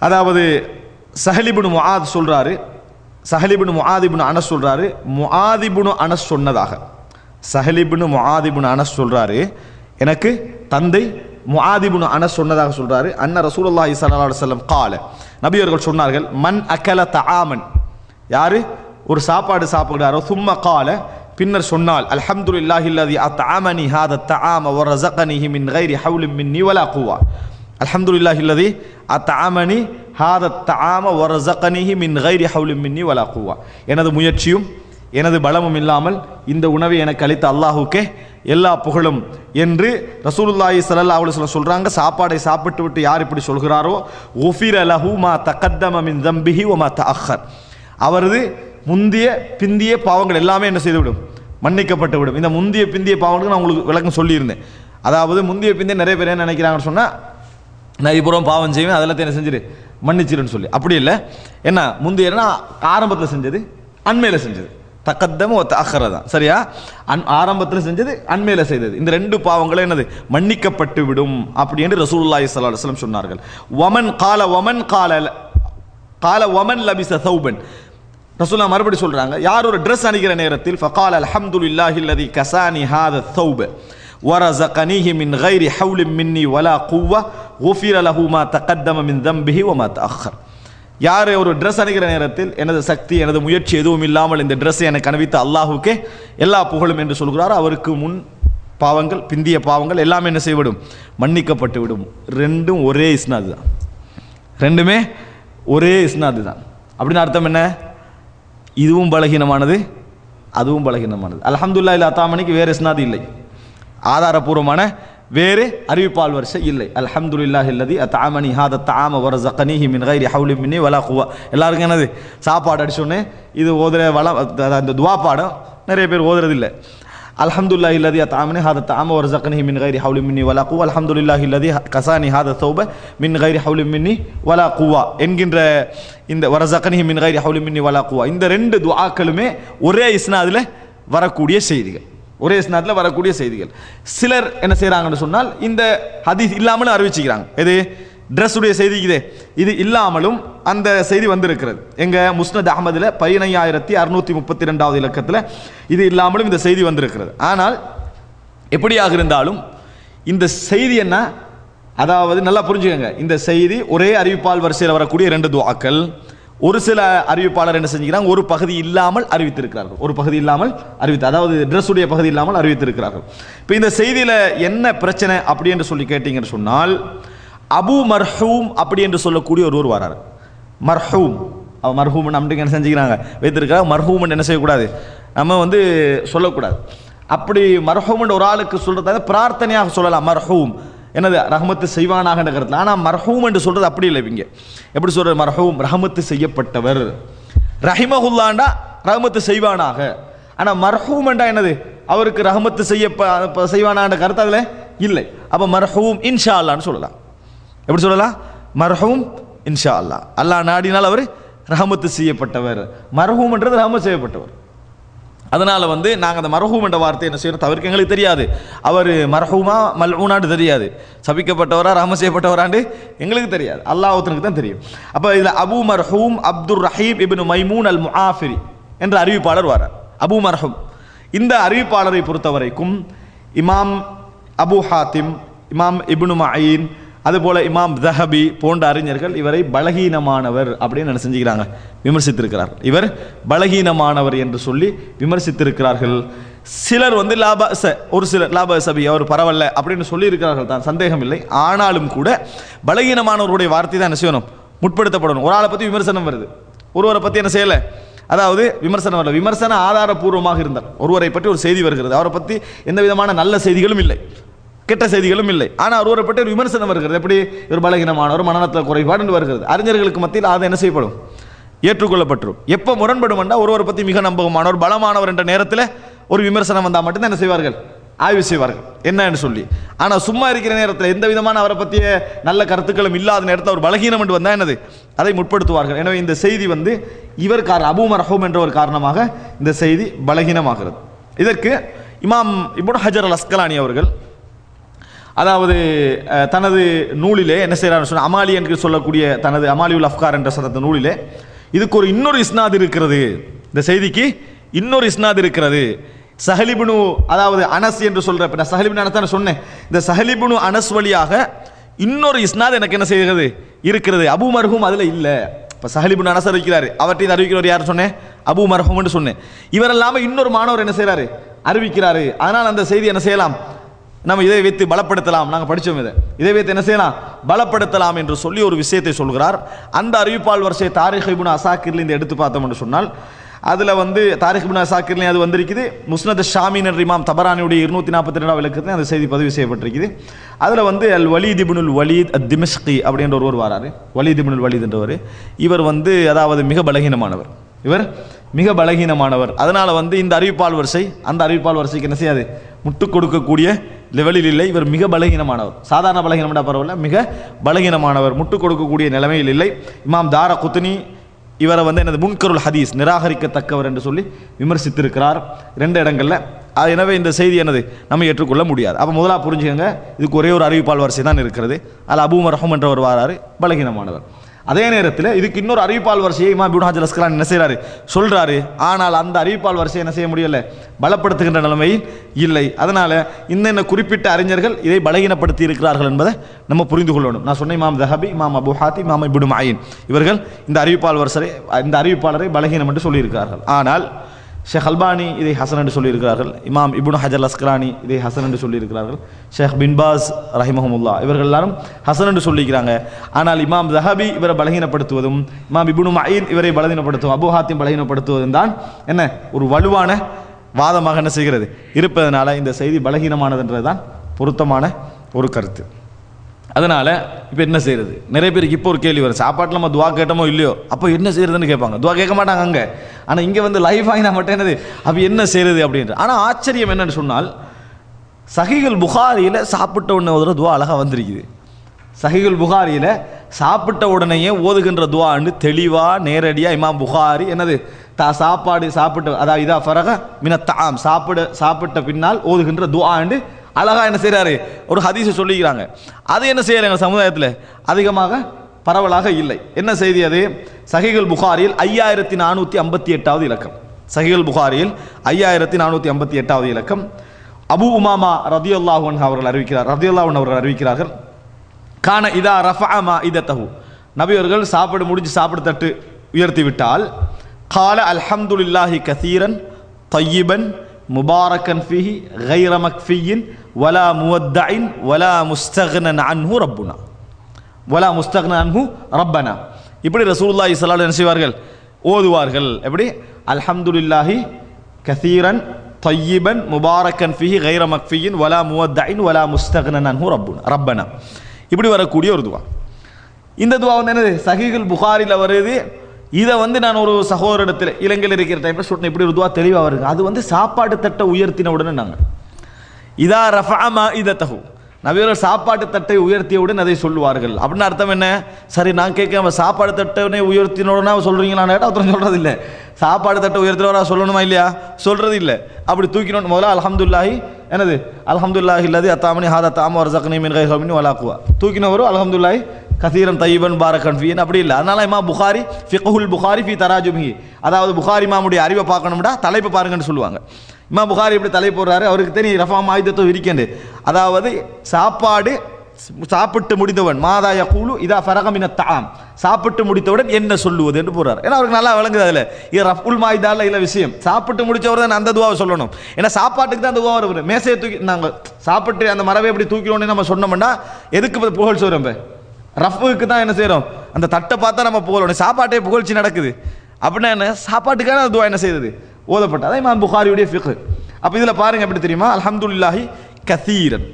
அதாவது சஹலிபுன் முஆத் சொல்றாரு சஹலிபுன் முஆதிபுன் அனஸ் சொல்றாரு முஆதிபுன் அனஸ் சொன்னதாக சஹலிபுன் முஆதிபுன் அனஸ் சொல்றாரு எனக்கு தந்தை முஆதிபுன் அனஸ் சொன்னதாக சொல்றாரு அன்ன ரசூலுல்லாஹி ஸல்லல்லாஹு அலைஹி வஸல்லம் கால நபி அவர்கள் சொன்னார்கள் மன் அக்கல தஆமன் யாரு ஒரு சாப்பாடு சாப்பிடுறாரோ சும்ம கால பின்னர் சொன்னால் அல்ஹம்துலில்லாஹி அல்லதி அத்அமனி ஹாத தஆம வ ரஸகனிஹி மின் கைரி ஹவுலின் மின்னி வலா குவா அல்ஹம்துலில்லாஹி அல்லதி அத்அமனி ஹாத தஆம வ ரஸகனிஹி மின் கைரி ஹவுலின் மின்னி வலா குவா எனது முயற்சியும் எனது பலமும் இல்லாமல் இந்த உணவை எனக்கு அளித்த அல்லாஹுக்கே எல்லா புகழும் என்று ரசூலுல்லாஹி ஸல்லல்லாஹு அலைஹி வஸல்லம் சொல்றாங்க சாப்பாடை சாப்பிட்டு விட்டு யார் இப்படி சொல்கிறாரோ உஃபிர லஹு மா தகத்தம மின் தம்பிஹி வ மா தஅக்கர் அவரது முந்திய பிந்திய பாவங்கள் எல்லாமே என்ன செய்துவிடும் மன்னிக்கப்பட்டு விடும் இந்த முந்திய பிந்திய பாவங்களுக்கு நான் உங்களுக்கு விளக்கம் சொல்லியிருந்தேன் அதாவது முந்திய பிந்திய நிறைய பேர் என்ன நினைக்கிறாங்கன்னு சொன்னால் நான் இப்பறம் பாவம் செய்வேன் அதெல்லாம் என்ன செஞ்சிரு மன்னிச்சிருன்னு சொல்லி அப்படி இல்லை என்ன முந்தையனா ஆரம்பத்தில் செஞ்சது அண்மையில் செஞ்சது தக்கத்தம் அக்கறை தான் சரியா அன் ஆரம்பத்தில் செஞ்சது அண்மையில் செய்தது இந்த ரெண்டு பாவங்களும் என்னது மன்னிக்கப்பட்டு விடும் அப்படி என்று ரசூலுல்லாஹி ஸல்லல்லாஹு அலைஹி வஸல்லம் சொன்னார்கள் வமன் கால வமன் கால கால வமன் லபிச சௌபன் ரசூல்லா மறுபடி சொல்றாங்க யார் ஒரு ட்ரெஸ் அணிகிற நேரத்தில் ஃபகால் அல்ஹம்துலில்லாஹி அல்லதி கசானி ஹாத தௌப ورزقنيه من غير حول مني ولا قوة غفر له ما تقدم من ذنبه وما تأخر யார் ஒரு ட்ரெஸ் அணிகிற நேரத்தில் எனது சக்தி எனது முயற்சி எதுவும் இல்லாமல் இந்த ட்ரெஸ்ஸை எனக்கு அணிவித்த அல்லாஹுக்கே எல்லா புகழும் என்று சொல்கிறார் அவருக்கு முன் பாவங்கள் பிந்திய பாவங்கள் எல்லாமே என்ன செய்விடும் மன்னிக்கப்பட்டு விடும் ரெண்டும் ஒரே இஸ்னாது தான் ரெண்டுமே ஒரே இஸ்னாது தான் அப்படின்னு அர்த்தம் என்ன இதுவும் பலகீனமானது அதுவும் பலகீனமானது அல்ஹம்துல்லா இல்லா அத்தாமணிக்கு வேறு இஸ்னாது இல்லை ஆதாரபூர்வமான வேறு அறிவிப்பால் வரிசை இல்லை அல்ஹம்துலில்லாஹி இல்லதி அத்தாமணி ஹாத தாம வர ஜக்கனிஹி மின் கைரி ஹவுலி மின்னி வலா குவா எல்லாருக்கும் என்னது சாப்பாடு அடிச்சோன்னே இது ஓதுற வளம் அந்த துவா பாடம் நிறைய பேர் ஓதுறது இல்லை அல்ஹம்துலில்லாஹி இல்லதி அத்தாமனி ஹாத தாம வர ஜக்கனிஹி மின் கைரி ஹவுலி மின்னி வலா குவா அல்ஹம்துலில்லாஹி இல்லதி கசானி ஹாத தௌப மின் கைரி ஹவுலி மின்னி வலா குவா என்கின்ற இந்த வர ஜக்கனிஹி மின் கைரி ஹவுலி மின்னி வலா குவா இந்த ரெண்டு துஆக்களுமே ஒரே இஸ்னாதில் வரக்கூடிய செய்திகள் ஒரே ஸ்நாத்தில் வரக்கூடிய செய்திகள் சிலர் என்ன செய்கிறாங்கன்னு சொன்னால் இந்த ஹதீஸ் இல்லாமலும் அறிவிச்சுக்கிறாங்க எது ட்ரெஸ்ஸுடைய செய்தி இதே இது இல்லாமலும் அந்த செய்தி வந்திருக்கிறது எங்க முஸ்னத் அகமதுல பதினையாயிரத்தி அறுநூத்தி முப்பத்தி ரெண்டாவது இலக்கத்தில் இது இல்லாமலும் இந்த செய்தி வந்திருக்கிறது ஆனால் எப்படியாக இருந்தாலும் இந்த செய்தி என்ன அதாவது நல்லா புரிஞ்சுக்கங்க இந்த செய்தி ஒரே அறிவிப்பால் வரிசையில் வரக்கூடிய இரண்டு துவாக்கள் ஒரு சில அறிவிப்பாளர் என்ன செஞ்சுக்கிறாங்க ஒரு பகுதி இல்லாமல் அறிவித்திருக்கிறார்கள் ஒரு பகுதி இல்லாமல் அறிவித்து அதாவது ட்ரெஸ்ஸுடைய பகுதி இல்லாமல் அறிவித்திருக்கிறார்கள் இப்போ இந்த செய்தியில் என்ன பிரச்சனை அப்படி என்று சொல்லி கேட்டீங்கன்னு சொன்னால் அபு மர்ஹூம் அப்படி என்று சொல்லக்கூடிய ஒருவர் வராரு மர்ஹூம் அவ மர்ஹூம் நம்மளுக்கு என்ன செஞ்சுக்கிறாங்க வைத்திருக்கிறாங்க மர்ஹூம் என்ன செய்யக்கூடாது நம்ம வந்து சொல்லக்கூடாது அப்படி மர்ஹூம்ன்ற ஒரு ஆளுக்கு சொல்றதாக பிரார்த்தனையாக சொல்லலாம் மர்ஹூம் என்னது ரஹமத்து செய்வானாக கருத்தில் ஆனால் மர்ஹூம் என்று சொல்றது அப்படி இல்லை இவங்க எப்படி சொல்றது மர்ஹூம் ரஹமத்து செய்யப்பட்டவர் ரஹிமஹுல்லாண்டா ரஹமத்து செய்வானாக ஆனால் மர்ஹூம் என்றா என்னது அவருக்கு ரஹமத்து செய்ய செய்வானான்ற கருத்து அதில் இல்லை அப்போ மர்ஹூம் இன்ஷா அல்லான்னு சொல்லலாம் எப்படி சொல்லலாம் மர்ஹூம் இன்ஷா அல்லா அல்லாஹ் நாடினால் அவர் ரஹமத்து செய்யப்பட்டவர் மர்ஹூம்ன்றது ரஹமத் செய்யப்பட்டவர் அதனால் வந்து நாங்கள் அந்த மரஹூம் என்ற வார்த்தை என்ன செய்யறோம் தவிர்க்க எங்களுக்கு தெரியாது அவர் மரஹூமா மல்ஊனான்னு தெரியாது சபிக்கப்பட்டவரா ரஹம செய்யப்பட்டவராண்டு எங்களுக்கு தெரியாது அல்லாஹத்துனுக்கு தான் தெரியும் அப்போ இதில் அபு மர்ஹூம் Abdul Rahim ibn Maimun al Muafiri என்ற அறிவிப்பாளர் வரார் அபு மர்ஹூம் இந்த அறிவிப்பாளரை பொறுத்த வரைக்கும் இமாம் அபு ஹாத்திம் இமாம் இப்னு மயீன் அதுபோல இமாம் தஹபி போன்ற அறிஞர்கள் இவரை பலகீனமானவர் அப்படின்னு என்ன செஞ்சுக்கிறாங்க விமர்சித்திருக்கிறார்கள் இவர் பலகீனமானவர் என்று சொல்லி விமர்சித்திருக்கிறார்கள் சிலர் வந்து லாப ச ஒரு சிலர் லாப சபி அவர் பரவாயில்ல அப்படின்னு சொல்லி இருக்கிறார்கள் தான் சந்தேகம் இல்லை ஆனாலும் கூட பலகீனமானவருடைய வார்த்தை தான் என்ன செய்யணும் முற்படுத்தப்படணும் ஒரு ஆளை பற்றி விமர்சனம் வருது ஒருவரை பற்றி என்ன செய்யலை அதாவது விமர்சனம் வரல விமர்சனம் ஆதாரபூர்வமாக இருந்தார் ஒருவரை பற்றி ஒரு செய்தி வருகிறது அவரை பற்றி எந்த விதமான நல்ல செய்திகளும் இல்லை கெட்ட செய்திகளும் இல்லை ஆனால் ஒருவரை பற்றி ஒரு விமர்சனம் வருகிறது எப்படி ஒரு பலகீனமானவர் மனநலத்தில் குறைபாடு வருகிறது அறிஞர்களுக்கு மத்தியில் அது என்ன செய்யப்படும் ஏற்றுக்கொள்ளப்பட்டுரும் எப்போ முரண்படும் என்றால் ஒருவரை பற்றி மிக நம்பகமானவர் பலமானவர் என்ற நேரத்தில் ஒரு விமர்சனம் வந்தால் மட்டும்தான் என்ன செய்வார்கள் ஆய்வு செய்வார்கள் என்னன்னு சொல்லி ஆனால் சும்மா இருக்கிற நேரத்தில் எந்த விதமான அவரை பற்றிய நல்ல கருத்துக்களும் இல்லாத நேரத்தில் ஒரு பலகீனம் என்று வந்தால் என்னது அதை முற்படுத்துவார்கள் எனவே இந்த செய்தி வந்து இவர் காரணம் அபு மர்ஹூம் என்ற ஒரு காரணமாக இந்த செய்தி பலகீனமாகிறது இதற்கு இமாம் இப்னு ஹஜர் அல் அஸ்கலானி அவர்கள் அதாவது அஹ், தனது நூலிலே என்ன செய்கிறார் சொன்ன அமாலி என்று சொல்லக்கூடிய தனது அமாலியுல் அஃப்கார் என்ற சதத்த நூலிலே இதுக்கு ஒரு இன்னொரு இஸ்னாத் இருக்கிறது இந்த செய்திக்கு இன்னொரு இஸ்னாத் இருக்கிறது சஹலிபுனு அதாவது அனஸ் என்று சொல்ற இப்ப நான் சஹலிபுன் அனஸ் தானே சொன்னேன் இந்த சஹலிபுனு அனஸ் வழியாக இன்னொரு இஸ்னாத் எனக்கு என்ன செய்கிறது இருக்கிறது அபு மர்ஹூம் அதுல இல்ல இப்ப சஹலிபுன் அனஸ் அறிவிக்கிறாரு அவற்றை இதை அறிவிக்கிறவர் யார் சொன்னேன் அபு மர்ஹூம்னு சொன்னேன் இவர் இல்லாம இன்னொரு மாணவர் என்ன செய்றாரு அறிவிக்கிறாரு அதனால் அந்த செய்தி என்ன செய்யலாம் நம்ம இதை வைத்து பலப்படுத்தலாம் நாங்கள் படித்தோம் இதை இதை வைத்து என்ன செய்யலாம் பலப்படுத்தலாம் என்று சொல்லி ஒரு விஷயத்தை சொல்கிறார் அந்த அறிவிப்பால் வரிசை தாரிக் இப்னு அசாக்கிர்ல இந்த எடுத்து பார்த்தோம் என்று சொன்னால் அதில் வந்து தாரிக் இப்னு அசாக்கிர்லையும் அது வந்திருக்குது முஸ்னத் ஷாமின் என்ற இமாம் தபரானியுடைய இருநூத்தி நாற்பத்தி ரெண்டாம் விளக்கத்தில் அந்த செய்தி பதிவு செய்யப்பட்டிருக்குது அதில் வந்து அல் வலீத் இப்னுல் வலீத் அத் திமிஷ்கி அப்படின்ற ஒருவர் வராரு வலீத் இப்னுல் வலீத் என்றவர் இவர் வந்து அதாவது மிக பலகீனமானவர் இவர் மிக பலகீனமானவர் அதனால வந்து இந்த அறிவிப்பால் வரிசை அந்த அறிவிப்பால் வரிசைக்கு என்ன செய்யாது முட்டு கொடுக்கக்கூடிய லெவலில் இல்லை இவர் மிக பலகீனமானவர் சாதாரண பலகீனம்டா பரவாயில்ல மிக பலகீனமானவர் முட்டு கொடுக்கக்கூடிய நிலைமையில் இல்லை இமாம் தார குத்னி இவரை வந்து எனது முன்கருள் ஹதீஸ் நிராகரிக்கத்தக்கவர் என்று சொல்லி விமர்சித்திருக்கிறார் ரெண்டு இடங்கள்ல அது எனவே இந்த செய்தி என்னது நம்ம ஏற்றுக்கொள்ள முடியாது அப்போ முதலா புரிஞ்சுக்கங்க இதுக்கு ஒரே ஒரு அறிவிப்பால் வரிசை தான் இருக்கிறது அதில் அபூ மர்ஹம் என்றவர் வாராரு பலகீனமானவர் அதே நேரத்தில் இதுக்கு இன்னொரு அறிவிப்பால் வரிசையை இமாம் இப்னு ஹஜர் அஸ்கலான் என்ன செய்றாரு சொல்றாரு ஆனால் அந்த அறிவிப்பால் வரிசையை என்ன செய்ய முடியல பலப்படுத்துகின்ற நிலைமையில் இல்லை அதனால இன்னென்ன குறிப்பிட்ட அறிஞர்கள் இதை பலகீனப்படுத்தி இருக்கிறார்கள் என்பதை நம்ம புரிந்து கொள்ளணும் நான் சொன்ன இமாம் தஹபி இமாம் அபு ஹாத்தி இமாம் இப்னு மாயின் இவர்கள் இந்த அறிவிப்பால் வரிசை இந்த அறிவிப்பாளரை பலகீனம் என்று சொல்லியிருக்கிறார்கள் ஆனால் ஷேக் அல்பானி இதை ஹசன் என்று சொல்லியிருக்கிறார்கள் இமாம் இப்னு ஹஜர் அஸ்கலானி இதை ஹசன் என்று சொல்லியிருக்கிறார்கள் ஷேக் பின்பாஸ் ரஹிமஹமுல்லா இவர்கள் எல்லாரும் ஹசன் என்று சொல்லியிருக்கிறாங்க ஆனால் இமாம் ஜஹபி இவரை பலகீனப்படுத்துவதும் இமாம் இப்னு மயின் இவரை பலகீனப்படுத்துவதும் அபு ஹாத்திம் பலகீனப்படுத்துவதும் தான் என்ன ஒரு வலுவான வாதமாக என்ன செய்கிறது இருப்பதனால இந்த செய்தி பலகீனமானதுன்றது தான் பொருத்தமான ஒரு கருத்து அதனால இப்போ என்ன செய்யறது நிறைய பேருக்கு இப்போ ஒரு கேள்வி வரும் சாப்பாட்டில் நம்ம துவா கேட்டோமோ இல்லையோ அப்போ என்ன செய்யறதுன்னு கேட்பாங்க துவா கேட்க மாட்டாங்க அங்கே ஆனால் இங்கே வந்து லைஃப் ஆகினா மட்டும் என்னது அப்போ என்ன செய்யறது அப்படின்ற ஆனால் ஆச்சரியம் என்னன்னு சொன்னால் சஹிகள் புகாரியில் சாப்பிட்ட உடனே ஒரு துவா அழகாக வந்திருக்குது சஹிகுல் புகாரியில் சாப்பிட்ட உடனேயே ஓதுகின்ற துவான்னு தெளிவாக நேரடியாக இமாம் புகாரி என்னது தா சாப்பாடு சாப்பிட்ட அதாவது இதா ஃபரக மின தாம் சாப்பிட சாப்பிட்ட பின்னால் ஓதுகின்ற துவாண்டு அழகா என்ன செய்கிறாரு ஒரு ஹதீஸை சொல்லிக்கிறாங்க அது என்ன செய்யறாங்க சமுதாயத்தில் அதிகமாக பரவலாக இல்லை என்ன செய்தி அது சஹிகுல் புகாரியில் ஐயாயிரத்தி நானூற்றி ஐம்பத்தி எட்டாவது இலக்கம் சஹிகுல் புகாரியில் ஐயாயிரத்தி நானூற்றி ஐம்பத்தி எட்டாவது இலக்கம் அபு உமாமா ரதியுல்லாஹு அன்ஹு அவர்கள் அறிவிக்கிறார் ரதியுல்லாஹன் அவர்கள் அறிவிக்கிறார்கள் கான இதா ரஃபா இதத்தஹு நபி அவர்கள் சாப்பிட முடிஞ்சு சாப்பிட தட்டு உயர்த்தி விட்டால் கால அல்ஹம்துலில்லாஹி கசீரன் طيبا مباركا فيه غير مكفي ولا مودع ولا مستغنى عنه ربنا ولا مستغنى عنه ربنا இப்படி ரசூலுல்லாஹி ஸல்லல்லாஹு அலைஹி என்ன செய்வார்கள் ஓதுவார்கள் எப்படி அல்ஹம்துலில்லாஹி கசீரன் طيبا مباركا فيه غير مكفي ولا مودع ولا مستغنى عنه ربنا ربنا இப்படி வரக்கூடிய ஒரு துவா இந்த துவா வந்து என்னது சஹீகுல் புகாரில் வருது இதை வந்து நான் ஒரு சகோதரிடத்தில் இலங்கையில் இருக்கிற டைமில் சொன்னேன் இப்படி ஒரு துவா தெளிவாக வருது அது வந்து சாப்பாடு தட்டை உயர்த்தின உடனே நாங்கள் இதா ரஃபாமா இத தகு நபியர்கள் சாப்பாட்டு தட்டை உயர்த்தியவுடன் அதை சொல்லுவார்கள் அப்படின்னு அர்த்தம் என்ன சரி நான் கேட்க சாப்பாடு தட்டை உயர்த்தினோடனா சொல்றீங்களான்னு கேட்டால் ஒருத்தரும் சொல்றது இல்லை சாப்பாடு தட்டை உயர்த்தினவரா சொல்லணுமா இல்லையா சொல்றது இல்லை அப்படி தூக்கினோம் முதல்ல அல்ஹம்துல்லாஹி என்னது அல்ஹம்துல்லாஹி இல்லது அத்தாமனி ஹாதா தாம வரசக்னி மின் கை ஹமின் வலாக்குவா தூக்கினவரும் அல்ஹம்துல்லாஹி கசீரன் தையபன் பாரகன் ஃபீன் அப்படி இல்லை அதனால இமா புகாரி ஃபிqஹுல் புகாரி ஃபி தராஜுமி அதாவது புகாரி இமாமுடைய அறிவை பார்க்கணும்டா தலைப்பு பாருங்கன்னு சொல்லுவாங்க இமாம் புகாரி எப்படி தலை போடுறாரு அவருக்கு தெரியும் ரஃபா ஆயுதத்தை விரிக்கண்டு அதாவது சாப்பாடு சாப்பிட்டு முடிந்தவன் மாதாய கூலு இதா ஃபரகமின தாம் சாப்பிட்டு முடித்தவுடன் என்ன சொல்லுவது என்று போறார் ஏன்னா அவருக்கு நல்லா விளங்குது அதில் இது ரஃபுல் மாயுதால இல்லை விஷயம் சாப்பிட்டு முடிச்சவர் தான் அந்த துவாவை சொல்லணும் ஏன்னா சாப்பாட்டுக்கு தான் அந்த துவா வரும் மேசையை தூக்கி நாங்கள் சாப்பிட்டு அந்த மரவை எப்படி தூக்கிறோன்னு நம்ம சொன்னோம்னா எதுக்கு புகழ் சொல்கிறோம் இப்போ ரஃபுக்கு தான் என்ன செய்கிறோம் அந்த தட்டை பார்த்தா நம்ம புகழணும் சாப்பாட்டே புகழ்ச்சி நடக்குது அப்படின்னா என்ன சாப்பாட்டுக்கான அந்த துவா என்ன செய்யுது ஓதப்பட்ட அதான் இமாம் புகாரியுடைய ஃபிக்கு அப்போ இதில் பாருங்க எப்படி தெரியுமா அல்ஹம்துலில்லாஹி கசீரன்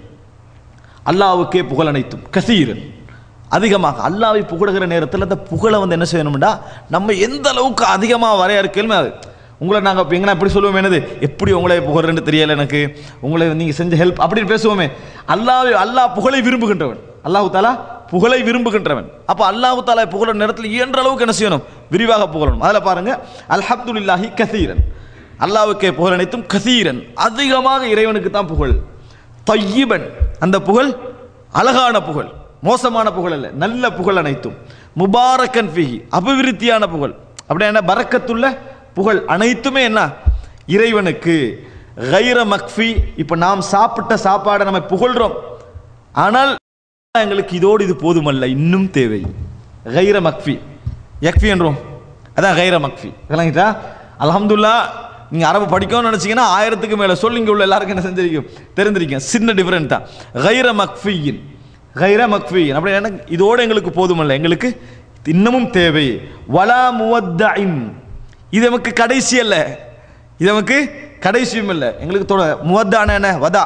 அல்லாவுக்கே புகழ் அனைத்தும் கசீரன் அதிகமாக அல்லாவை புகழுகிற நேரத்தில் அந்த புகழை வந்து என்ன செய்யணும்டா நம்ம எந்த அளவுக்கு அதிகமாக வரையறுக்கலுமே அது உங்களை நாங்கள் இப்போ எங்கன்னா எப்படி சொல்லுவோம் என்னது எப்படி உங்களை புகழ்றேன்னு தெரியல எனக்கு உங்களை நீங்கள் செஞ்ச ஹெல்ப் அப்படின்னு பேசுவோமே அல்லாவை அல்லாஹ் புகழை விரும்புகின்றவன் அல்லாஹு தாலா புகழை விரும்புகின்றவன் அப்போ அல்லாஹு தாலா புகழ நேரத்தில் இயன்ற அளவுக்கு என்ன செய்யணும் விரிவாக புகழணும் அதில் பாருங்க அல்ஹம்துலில்லாஹி கசீரன் அல்லாவுக்கே புகழ் அனைத்தும் கசீரன் அதிகமாக இறைவனுக்கு தான் புகழ் தையிபன் அந்த புகழ் அழகான புகழ் மோசமான புகழ் அல்ல நல்ல புகழ் அனைத்தும் முபாரக்கன் ஃபிஹி அபிவிருத்தியான புகழ் அப்படியே என்ன பரக்கத்துள்ள புகழ் அனைத்துமே என்ன இறைவனுக்கு கைர மக்ஃபி இப்போ நாம் சாப்பிட்ட சாப்பாடை நம்ம புகழ்றோம் ஆனால் எங்களுக்கு இதோடு இது போதுமல்ல இன்னும் தேவை கைர மக்ஃபி யக்ஃபி என்றோம் அதான் கைர மக்ஃபி விளங்கிட்டா அல்ஹம்துல்லா நீங்க அரபு படிக்கணும்னு நினைச்சீங்கன்னா ஆயிரத்துக்கு மேல சொல்லி இங்க உள்ள எல்லாருக்கும் என்ன செஞ்சிருக்கும் தெரிஞ்சிருக்கேன் சின்ன டிஃபரெண்ட் தான் கைர மக்ஃபியின் கைர மக்ஃபியின் அப்படி என்ன இதோடு எங்களுக்கு போதுமல்ல எங்களுக்கு இன்னமும் தேவை வலா முவத்தஇன் இது நமக்கு கடைசி அல்ல இது நமக்கு கடைசியும் இல்லை எங்களுக்கு தொட முவத்தான என்ன வதா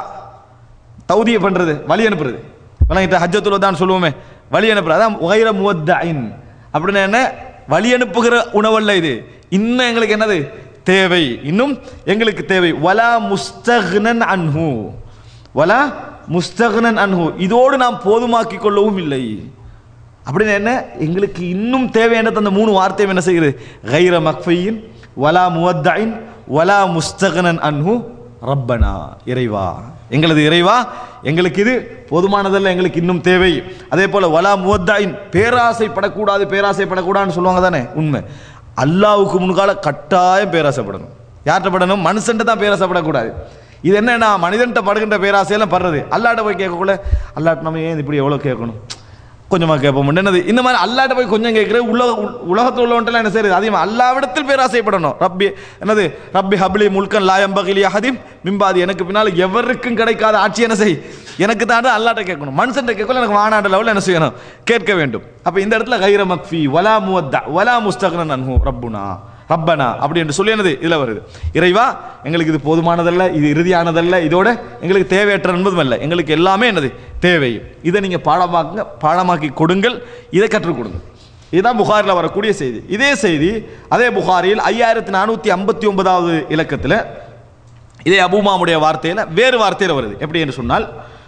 தௌதிய பண்றது வழி அனுப்புறது வழங்கிட்ட ஹஜ்ஜத்துல் வதான் சொல்லுவோமே வழி அனுப்புறது அதான் உகைர முவத்தஇன் அப்படின்னா என்ன வழி அனுப்புகிற உணவல்ல இது இன்னும் எங்களுக்கு என்னது தேவை இன்னும் எங்களுக்கு தேவை வலா முஸ்தக்னன் அன்ஹு வலா முஸ்தக்னன் அன்ஹு இதோடு நாம் போதுமாக்கி கொள்ளவும் இல்லை அப்படின்னு என்ன எங்களுக்கு இன்னும் தேவையானது அந்த மூணு வார்த்தையும் என்ன செய்கிறது கைர மக்ஃபையின் வலா முவத்தஇன் வலா முஸ்தகனன் அன்ஹு ரப்பனா இறைவா எங்களது இறைவா எங்களுக்கு இது போதுமானதல்ல எங்களுக்கு இன்னும் தேவை அதே போல வலா முவத்தாயின் பேராசைப்படக்கூடாது பேராசைப்படக்கூடாதுன்னு சொல்லுவாங்க தானே உண்மை அல்லாவுக்கு முன்கால கட்டாயம் பேராசைப்படணும் யார்கிட்ட படணும் மனுஷன்ட்ட தான் பேராசைப்படக்கூடாது இது என்னன்னா மனிதன்ட்ட படுகின்ற பேராசையெல்லாம் படுறது அல்லாட்ட போய் கேட்கக்குள்ள அல்லாட்ட நம்ம ஏன் இப்படி எவ்வளோ கேட்கணும் கொஞ்சமாக கேட்போம் என்னது இந்த மாதிரி அல்லாட்ட போய் கொஞ்சம் கேட்குறது உலக உலகத்தில் உள்ளவன்ட்டெல்லாம் என்ன செய்யுது அதிகமாக அல்லாவிடத்தில் பேராசைப்படணும் ரப்பி என்னது ரப்பி ஹப்லி முல்கன் லாயம் பகிலி அஹதிம் மிம்பாதி எனக்கு பின்னால் எவருக்கும் கிடைக்காத ஆட்சி என்ன செய் எனக்கு தான் அல்லாட்ட கேட்கணும் மனுஷன் கேட்கல எனக்கு வானாண்ட லெவலில் என்ன செய்யணும் கேட்க வேண்டும் அப்போ இந்த இடத்துல கைர மக்ஃபி வலா முவத்தா வலா முஸ்தகனன் அன்ஹு ரப்புனா ரப்பனா அப்படி என்று சொல்லி என்னது இதில் வருது இறைவா எங்களுக்கு இது போதுமானதல்ல இது இறுதியானதல்ல இதோட எங்களுக்கு தேவையற்ற என்பதும் அல்ல எங்களுக்கு எல்லாமே என்னது தேவை இதை நீங்கள் பாடமாக்குங்க பாடமாக்கி கொடுங்கள் இதை கற்றுக் கொடுங்க இதுதான் புகாரில் வரக்கூடிய செய்தி இதே செய்தி அதே புகாரில் ஐயாயிரத்தி நானூற்றி ஐம்பத்தி ஒன்பதாவது இலக்கத்தில் இதே அபூமாவுடைய வார்த்தையில் வேறு வார்த்தையில் வருது எப்படி என்று சொன்னால்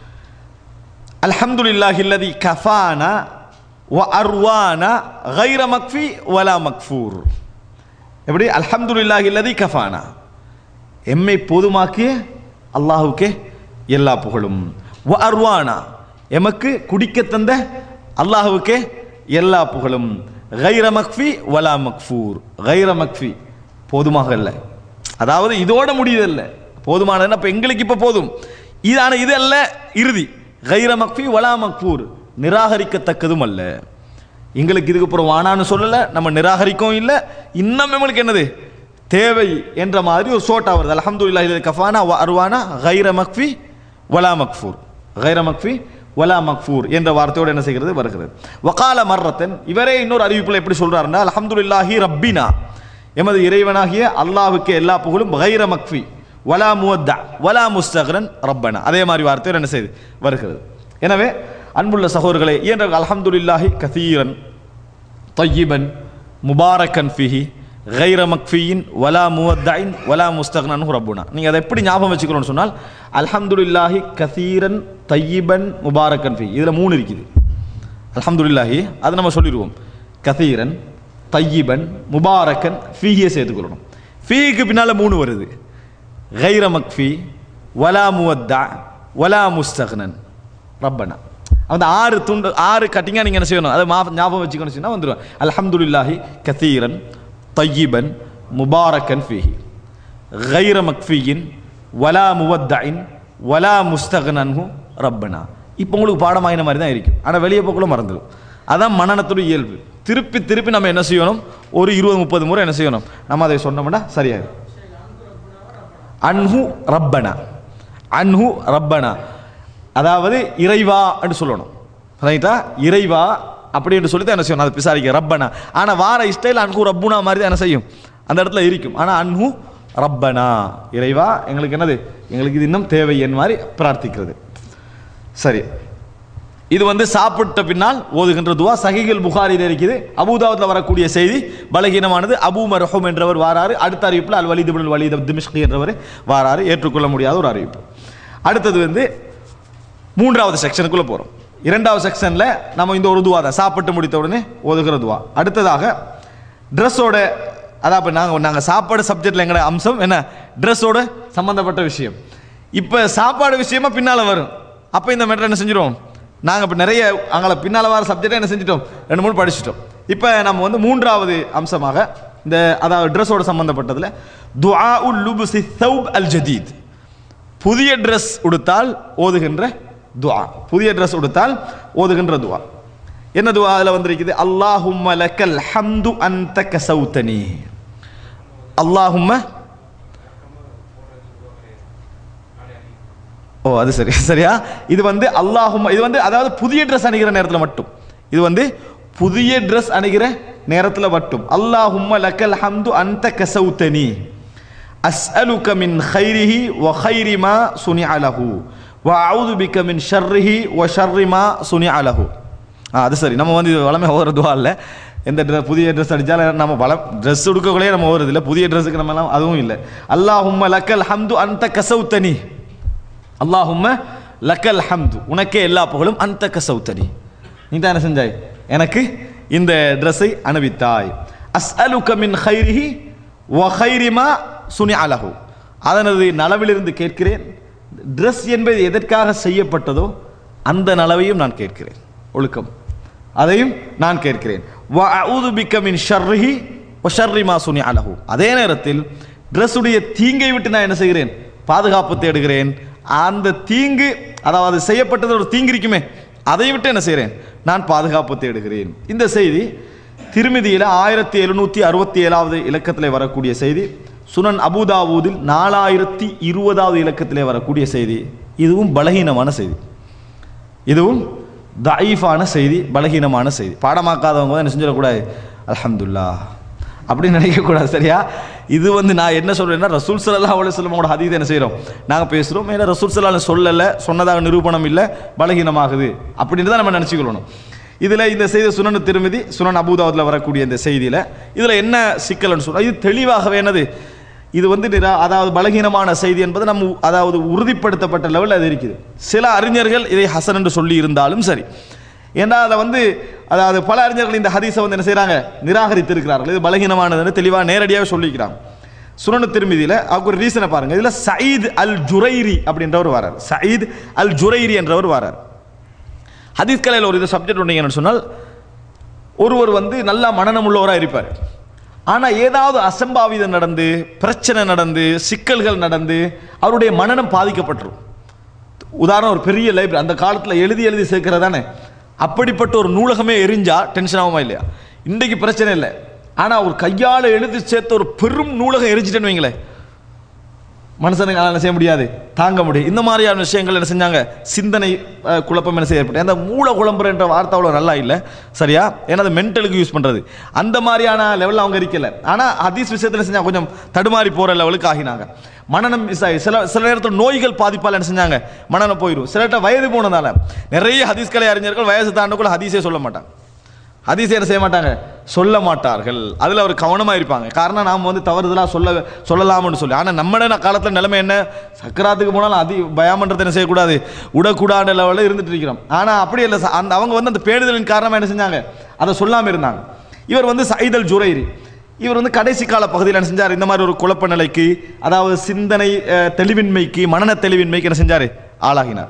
அல்ஹம்துலில்லாஹி அல்லதி கஃபானா வ அர்வானா கைர மக்ஃபி வலா மக்ஃபூர் எப்படி அல்ஹம்துலில்லாஹி அல்லதி கஃபானா எம்மை போதுமாக்கிய அல்லாஹுக்கே எல்லா புகழும் வ அர்வானா எமக்கு குடிக்க தந்த அல்லாஹுக்கே எல்லா புகழும் கைர மக்ஃபி வலா மக்ஃபூர் கைர மக்ஃபி போதுமாக இல்லை அதாவது இதோட முடியுதல்ல போதுமானதுன்னா இப்போ எங்களுக்கு இப்போ போதும் இதான இது அல்ல இறுதி கைர மக்ஃபி வலா மக்ஃபூர் நிராகரிக்கத்தக்கதும் அல்ல எங்களுக்கு இதுக்கு அப்புறம் வானான்னு சொல்லலை நம்ம நிராகரிக்கவும் இல்லை இன்னும் நம்மளுக்கு என்னது தேவை என்ற மாதிரி ஒரு சோட்டா வருது அல்ஹம்துலில்லாஹி இது கஃபானா வ அர்வானா கைர மக்ஃபி வலா மக்ஃபூர் கைர மக்ஃபி வலா மக்ஃபூர் என்ற வார்த்தையோடு என்ன செய்கிறது வருகிறது வகால மர்ரத்தன் இவரே இன்னொரு அறிவிப்பில் எப்படி சொல்றாருன்னா அல்ஹம்துலில்லாஹி ரப்பினா எமது இறைவனாகிய அல்லாஹ்வுக்கு எல்லா புகழும் கைர மக்ஃபி வலா முவத்தா வலா முஸ்தகரன் ரப்பனா அதே மாதிரி வார்த்தையோடு என்ன செய்து வருகிறது எனவே அன்புள்ள சகோதரர்களே இயன்ற அல்ஹம்துலில்லாஹி கசீரன் طيبا مباركا فيه غير مكفي ولا مودع ولا مستغنى ربنا நீங்க அதை எப்படி ஞாபகம் வச்சுக்கணும்னு சொன்னால் அல்ஹம்துலில்லாஹி கசீரன் தையிபன் முபாரக்கன் ஃபி இதுல மூணு இருக்குது அல்ஹம்துலில்லாஹி அதை நம்ம சொல்லிடுவோம் கசீரன் தையிபன் முபாரக்கன் ஃபீயை சேர்த்துக்கொள்ளணும் ஃபீக்கு பின்னால மூணு வருது கைர மக்ஃபி வலா முவத்தா வலா முஸ்தகனன் ரப்பனா அந்த ஆறு துண்டு ஆறு கட்டிங்கா நீங்கள் என்ன செய்யணும் அதை மா ஞாபகம் வச்சுக்கணும் சொன்னால் வந்துடும் அல்ஹம்துலில்லாஹி கசீரன் தையிபன் முபாரக்கன் ஃபீஹி கைர மக்ஃபியின் வலா முவத்தஇன் வலா முஸ்தகனன்ஹு ரப்பனா இப்போ உங்களுக்கு பாடமாயின மாதிரி தான் இருக்கும் ஆனால் வெளியே போக்குள்ள மறந்துடும் அதான் மனநத்துடைய இயல்பு திருப்பி திருப்பி நம்ம என்ன செய்யணும் ஒரு இருபது முப்பது முறை என்ன செய்யணும் நம்ம அதை சொன்னோம்னா சரியாயிடும் அன்ஹு ரப்பனா அன்ஹு ரப்பனா அதாவது இறைவா என்று சொல்லணும் ரைட்டா இறைவா அப்படி என்று சொல்லி தான் என்ன செய்யணும் அதை விசாரிக்க ரப்பனா ஆனால் வார இஸ்டைல் அன்ஹு ரப்புனா மாதிரி தான் என்ன செய்யும் அந்த இடத்துல இருக்கும் ஆனால் அன்ஹு ரப்பனா இறைவா எங்களுக்கு என்னது எங்களுக்கு இது இன்னும் தேவை என் மாதிரி பிரார்த்திக்கிறது சரி இது வந்து சாப்பிட்ட பின்னால் ஓதுகின்ற துவா சஹிகள் புகாரில் இருக்குது அபூதாவத்தில் வரக்கூடிய செய்தி பலகீனமானது அபூ மர்ஹூம் என்றவர் வாராரு அடுத்த அறிவிப்பில் அல் வலிது பின் வலித் திமிஷ்கி என்றவர் வாராரு ஏற்றுக்கொள்ள முடியாத ஒரு அறிவிப்பு அடுத்தது வந்து மூன்றாவது செக்ஷனுக்குள்ளே போகிறோம் இரண்டாவது செக்ஷனில் நம்ம இந்த ஒரு துவா தான் சாப்பிட்டு முடித்த உடனே ஓதுகிற துவா அடுத்ததாக ட்ரெஸ்ஸோட அதான் இப்போ நாங்கள் நாங்கள் சாப்பாடு சப்ஜெக்டில் எங்களோட அம்சம் என்ன ட்ரெஸ்ஸோட சம்மந்தப்பட்ட விஷயம் இப்போ சாப்பாடு விஷயமா பின்னால் வரும் அப்போ இந்த மேட்டர் என்ன செஞ்சிருவோம் நாங்கள் இப்போ நிறைய அங்கே பின்னால் வர சப்ஜெக்டை என்ன செஞ்சிட்டோம் ரெண்டு மூணு படிச்சிட்டோம் இப்போ நம்ம வந்து மூன்றாவது அம்சமாக இந்த அதாவது ட்ரெஸ்ஸோட சம்பந்தப்பட்டதில் துஆ உல் லுபுசி தௌப் அல் ஜதீத் புதிய ட்ரெஸ் உடுத்தால் ஓதுகின்ற துஆ புதிய ட்ரெஸ் உடுத்தால் ஓதுகின்ற துஆ என்ன துஆ அதில் வந்திருக்குது அல்லாஹும்ம லக்கல் ஹம்து அன்த கசௌத்தனி அல்லாஹும்ம ஓ அது சரி சரியா இது வந்து அல்லாஹும் இது வந்து அதாவது புதிய ட்ரெஸ் அணிகிற நேரத்தில் மட்டும் இது வந்து புதிய ட்ரெஸ் அணிகிற நேரத்தில் மட்டும் அல்லாஹும்ம லக்கல் ஹம்து அன்த கசௌத்தனி அஸ்அலுக மின் ஹைரிஹி வ ஹைரி மா சுனி அலஹு வ அவுது பிக்க மின் ஷர்ரிஹி வ ஷர்ரி மா சுனி அலஹு ஆ அது சரி நம்ம வந்து இது வளமே ஓதுற துவா இல்லை எந்த ட்ரெஸ் புதிய ட்ரெஸ் அடித்தாலும் நம்ம பல ட்ரெஸ் உடுக்கக்குள்ளே நம்ம ஓடுறது இல்லை புதிய ட்ரெஸ்ஸுக்கு நம்ம எல்லாம் அதுவும் இல்லை அல்லாஹும்ம லக்கல் ஹம்து அன்த கசௌத்தனி அல்லாஹும்ம லக்கல் ஹம்து உனக்கே எல்லா புகழும் அந்த கசௌத்தனி நீ தான் என்ன செஞ்சாய் எனக்கு இந்த ட்ரெஸ்ஸை அனுப்பித்தாய் அஸ்அலுக மின் ஹைரிஹி வ ஹைரிமா சுனி அலஹு அதனது நலவிலிருந்து கேட்கிறேன் ட்ரெஸ் என்பது எதற்காக செய்யப்பட்டதோ அந்த நலவையும் நான் கேட்கிறேன் ஒழுக்கம் அதையும் நான் கேட்கிறேன் வ அஊது பிக்க மின் ஷர்ரிஹி வ ஷர்ரி மா சுனி அலஹு அதே நேரத்தில் ட்ரெஸ்ஸுடைய தீங்கை விட்டு நான் என்ன செய்கிறேன் பாதுகாப்பு தேடுகிறேன் அந்த தீங்கு அதாவது செய்யப்பட்டது ஒரு தீங்கு இருக்குமே அதை விட்டு என்ன செய்கிறேன் நான் பாதுகாப்பு தேடுகிறேன் இந்த செய்தி திருமதியில் ஆயிரத்தி எழுநூற்றி அறுபத்தி ஏழாவது இலக்கத்தில் வரக்கூடிய செய்தி சுனன் அபுதாவூதில் நாலாயிரத்தி இருபதாவது இலக்கத்திலே வரக்கூடிய செய்தி இதுவும் பலகீனமான செய்தி இதுவும் தயீஃபான செய்தி பலகீனமான செய்தி பாடமாக்காதவங்க தான் என்ன செஞ்சிடக்கூடாது அல்ஹம்துல்லா அப்படின்னு நினைக்கக்கூடாது சரியா இது வந்து நான் என்ன சொல்றேன்னா ரசூல் சல்லா அலுவலமோட ஹதீத் என்ன செய்கிறோம் நாங்கள் பேசுகிறோம் ஏன்னா ரசூல் சல்லா சொல்லலை சொன்னதாக நிரூபணம் இல்லை பலகீனமாகுது அப்படின்னு தான் நம்ம நினச்சிக்கொள்ளணும் இதில் இந்த செய்தி சுனனு திருமதி சுனன் அபூதாவதில் வரக்கூடிய இந்த செய்தியில் இதில் என்ன சிக்கல்னு சொன்னால் இது தெளிவாகவே என்னது இது வந்து நிரா- அதாவது பலகீனமான செய்தி என்பது நம்ம உ- அதாவது உறுதிப்படுத்தப்பட்ட லெவலில் அது இருக்குது சில அறிஞர்கள் இதை ஹசன் என்று சொல்லி இருந்தாலும் சரி ஏன்னா அதை வந்து அதாவது பல அறிஞர்கள் இந்த ஹதீஸை வந்து என்ன செய்கிறாங்க நிராகரித்திருக்கிறார்கள் இது பலகீனமானதுன்னு தெளிவாக நேரடியாக சொல்லிக்கிறாங்க சுனனு திருமதியில் அவருக்கு ஒரு ரீசனை பாருங்க இதில் சயீத் அல் ஜுரைரி அப்படின்றவர் வரார் சயீத் அல் ஜுரைரி என்றவர் வரார் ஹதீஸ் கலையில் ஒரு இது சப்ஜெக்ட் ஒன்று என்னன்னு சொன்னால் ஒருவர் வந்து நல்லா மனநம் உள்ளவராக இருப்பார் ஆனால் ஏதாவது அசம்பாவிதம் நடந்து பிரச்சனை நடந்து சிக்கல்கள் நடந்து அவருடைய மனநம் பாதிக்கப்பட்டுரும் உதாரணம் ஒரு பெரிய லைப்ரரி அந்த காலத்தில் எழுதி எழுதி சேர்க்கிறதானே அப்படிப்பட்ட ஒரு நூலகமே எரிஞ்சா டென்ஷன் ஆகுமா இல்லையா இன்றைக்கு பிரச்சனை இல்லை ஆனால் ஒரு கையால் எழுதி சேர்த்த ஒரு பெரும் நூலகம் எரிஞ்சிட்டேன்னு வைங்களேன் மனுஷனுக்கு என்ன செய்ய முடியாது தாங்க முடியும் இந்த மாதிரியான விஷயங்கள் என்ன செஞ்சாங்க சிந்தனை அஹ், குழப்பம் என்ன செய்ய ஏற்பட்டு அந்த மூல குழம்புற வார்த்தை அவ்வளோ நல்லா இல்லை சரியா ஏன்னா அது மென்டலுக்கு யூஸ் பண்ணுறது அந்த மாதிரியான லெவலில் அவங்க இருக்கல ஆனால் ஹதீஸ் விஷயத்தில் செஞ்சாங்க கொஞ்சம் தடுமாறி போகிற லெவலுக்கு ஆகினாங்க மனநம் மிஸ் ஆகி சில சில நேரத்தில் நோய்கள் பாதிப்பால் என்ன செஞ்சாங்க மனநம் போயிடும் சிலர்கிட்ட வயது போனதால நிறைய ஹதீஸ் கலை அறிஞர்கள் வயசு தாண்டக்குள்ள ஹதீஸே சொல்ல மாட்டாங்க ஹதீஸ் என்ன செய்ய மாட்டாங்க சொல்ல மாட்டார்கள் அதில் அவர் கவனமாக இருப்பாங்க காரணம் நாம் வந்து தவறுதலாக சொல்ல சொல்லலாம்னு சொல்லி ஆனால் நம்மட காலத்தில் நிலைமை என்ன சக்கராத்துக்கு போனாலும் அதி பயமன்றதை என்ன செய்யக்கூடாது விடக்கூடாத லெவலில் இருந்துட்டு இருக்கிறோம் ஆனால் அப்படி இல்லை ச- அந்த அவங்க வந்து அந்த பேணுதலின் காரணமாக என்ன செஞ்சாங்க அதை சொல்லாமல் இருந்தாங்க இவர் வந்து சைதல் ஜுரைரி இவர் வந்து கடைசி கால பகுதியில் என்ன செஞ்சார் இந்த மாதிரி ஒரு குழப்ப நிலைக்கு அதாவது சிந்தனை அஹ், தெளிவின்மைக்கு மனன தெளிவின்மைக்கு என்ன செஞ்சார் ஆளாகினார்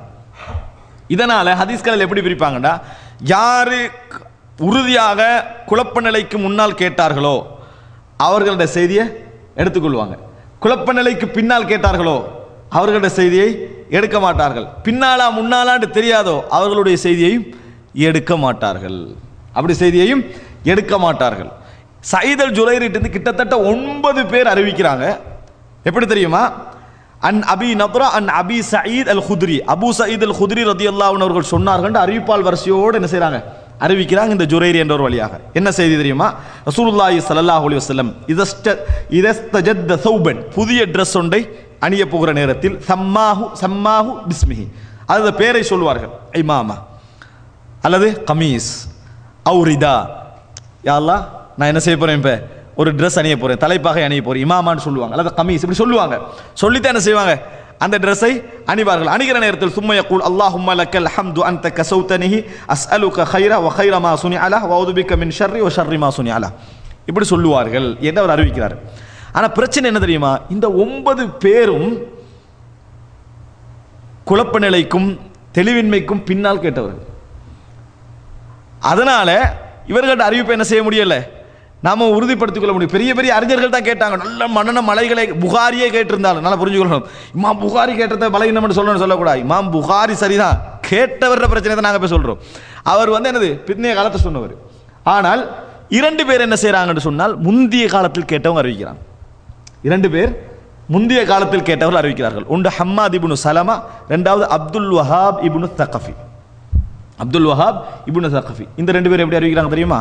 இதனால ஹதீஸ்களில் எப்படி பிரிப்பாங்கடா யாரு உறுதியாக குழப்ப நிலைக்கு முன்னால் கேட்டார்களோ அவர்களோட செய்தியை எடுத்துக்கொள்வாங்க குழப்ப நிலைக்கு பின்னால் கேட்டார்களோ அவர்களோட செய்தியை எடுக்க மாட்டார்கள் பின்னாலா முன்னாலான்னு தெரியாதோ அவர்களுடைய செய்தியையும் எடுக்க மாட்டார்கள் அப்படி செய்தியையும் எடுக்க மாட்டார்கள் சைதல் ஜுரைரிட்டு கிட்டத்தட்ட ஒன்பது பேர் அறிவிக்கிறாங்க எப்படி தெரியுமா அன் அபி நப்ரா அன் Abi Saeed al Khudri Abu Saeed al Khudri ரதி அவர்கள் சொன்னார்கள் அறிவிப்பால் வரிசையோடு என்ன செய்றாங்க அறிவிக்கிறாங்க இந்த ஜுரைரி என்ற ஒரு வழியாக என்ன செய்தி தெரியுமா ரசூலுல்லாஹி ஸல்லல்லாஹு அலைஹி வஸல்லம் இதஸ்ட இதஸ்தஜத்த சௌபன் புதிய ட்ரெஸ் ஒன்றை அணிய போகிற நேரத்தில் சம்மாஹு சம்மாஹு பிஸ்மிஹி அது பேரை சொல்வார்கள் இமாமா அல்லது கமீஸ் அவுரிதா யாழ்லா நான் என்ன செய்ய போறேன் இப்போ ஒரு ட்ரெஸ் அணிய போறேன் தலைப்பாகை அணிய போறேன் இமாமான்னு சொல்லுவாங்க அல்லது கமீஸ் இப்படி சொல்லுவாங்க சொல்லித்தான் என்ன செய்வாங்க அந்த ட்ரெஸ்ஸை அணிவார்கள் அணிகிற நேரத்தில் சும்மைய கூல் அல்லாஹும்ம லக்கல் ஹம்து அந்த கசௌத்தனிஹி அஸ்அலுக ஹைரா வ ஹைர மா சுனி அலா வௌதுபிக்க மின் ஷர்ரி வ ஷர்ரி மா சுனி அலா இப்படி சொல்லுவார்கள் என்று அவர் அறிவிக்கிறார் ஆனா பிரச்சனை என்ன தெரியுமா இந்த ஒன்பது பேரும் குழப்ப நிலைக்கும் தெளிவின்மைக்கும் பின்னால் கேட்டவர்கள் அதனால இவர்கள்ட்ட அறிவிப்பை என்ன செய்ய முடியல நாம உறுதிப்படுத்திக் கொள்ள முடியும் பெரிய பெரிய அறிஞர்கள் தான் கேட்டாங்க நல்ல மன்னன மலைகளை புகாரியே கேட்டிருந்தாலும் நல்லா புரிஞ்சுக்கொள்ளணும் இமாம் புகாரி கேட்டதை பலகீனம்னு சொல்லணும்னு சொல்லக்கூடாது இமாம் புகாரி சரிதான் கேட்டவர பிரச்சனை தான் நாங்கள் போய் சொல்றோம் அவர் வந்து என்னது பின்னைய காலத்தை சொன்னவர் ஆனால் இரண்டு பேர் என்ன செய்றாங்கன்னு சொன்னால் முந்திய காலத்தில் கேட்டவங்க அறிவிக்கிறாங்க இரண்டு பேர் முந்தைய காலத்தில் கேட்டவர்கள் அறிவிக்கிறார்கள் ஒன்று ஹம்மாத் இப்னு சலமா ரெண்டாவது அப்துல் வஹாப் இப்னு தகஃபி அப்துல் வஹாப் இப்னு தகஃபி இந்த ரெண்டு பேர் எப்படி அறிவிக்கிறாங்க தெரியுமா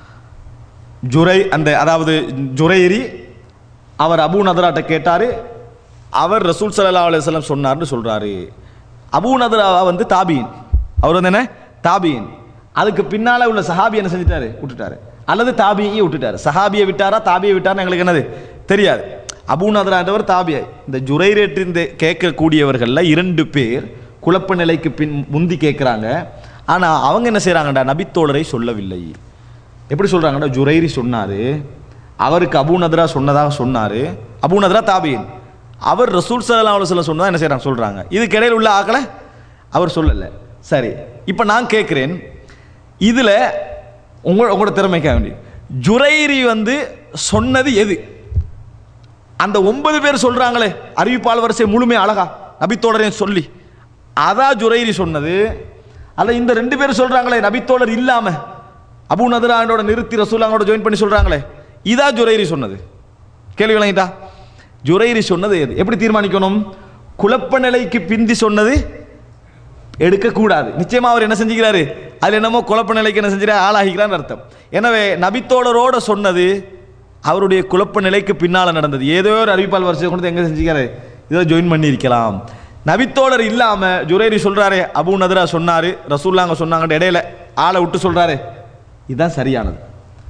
ஜுரை அந்த அதாவது ஜுரைரி அவர் அபூ நதராட்ட கேட்டாரு அவர் ரசூல் ஸல்லல்லாஹு அலைஹி வஸல்லம் சொன்னார்னு சொல்றாரு அபூ நதரா வந்து தாபீன் அவர் வந்து என்ன தாபீன் அதுக்கு பின்னால உள்ள சஹாபி என்ன செஞ்சிட்டாரு விட்டுட்டாரு அல்லது தாபியை விட்டுட்டாரு சஹாபியை விட்டாரா தாபியை விட்டாரா எங்களுக்கு என்னது தெரியாது அபூ நதரான்றவர் தாபியை இந்த ஜுரைரேட்டு இந்த கேட்கக்கூடியவர்களில் இரண்டு பேர் குழப்ப நிலைக்கு பின் முந்தி கேட்குறாங்க ஆனால் அவங்க என்ன செய்கிறாங்கடா நபித்தோழரை சொல்லவில்லை எப்படி சொல்றாங்கன்னா ஜுரைரி சொன்னாரு அவருக்கு அபூ நத்ரா சொன்னதாக சொன்னாரு அபூ நத்ரா தாபியின் அவர் ரசூல் சல்லா அலுவலம் சொன்னதா என்ன செய்றாங்க சொல்றாங்க இதுக்கு இடையில உள்ள ஆக்களை அவர் சொல்லல சரி இப்போ நான் கேட்குறேன் இதுல உங்க உங்களோட திறமைக்காக வேண்டி ஜுரைரி வந்து சொன்னது எது அந்த ஒன்பது பேர் சொல்றாங்களே அறிவிப்பாளர் வரிசை முழுமையா அழகா நபித்தோழரையும் சொல்லி அதா ஜுரைரி சொன்னது அல்ல இந்த ரெண்டு பேர் சொல்றாங்களே நபித்தோழர் இல்லாம அபூ நதரானோட நிறுத்தி ரசூலாங்களோட ஜாயின் பண்ணி சொல்றாங்களே இதா ஜுரைரி சொன்னது கேள்வி விளங்கிட்டா ஜுரைரி சொன்னது எது எப்படி தீர்மானிக்கணும் குழப்ப நிலைக்கு பிந்தி சொன்னது எடுக்கக்கூடாது நிச்சயமா அவர் என்ன செஞ்சுக்கிறாரு அதுல என்னமோ குழப்ப நிலைக்கு என்ன செஞ்சுக்கிறார் ஆளாகிக்கிறான்னு அர்த்தம் எனவே நபித்தோழரோட சொன்னது அவருடைய குழப்ப நிலைக்கு பின்னால நடந்தது ஏதோ ஒரு அறிவிப்பால் வரிசை கொண்டு வந்து எங்க செஞ்சுக்கிறாரு இதை ஜாயின் பண்ணி இருக்கலாம் நபித்தோழர் இல்லாம ஜுரைரி சொல்றாரு அபூ நதரா சொன்னாரு ரசூல்லாங்க சொன்னாங்க இடையில ஆளை விட்டு சொல்றாரு இதுதான் சரியானது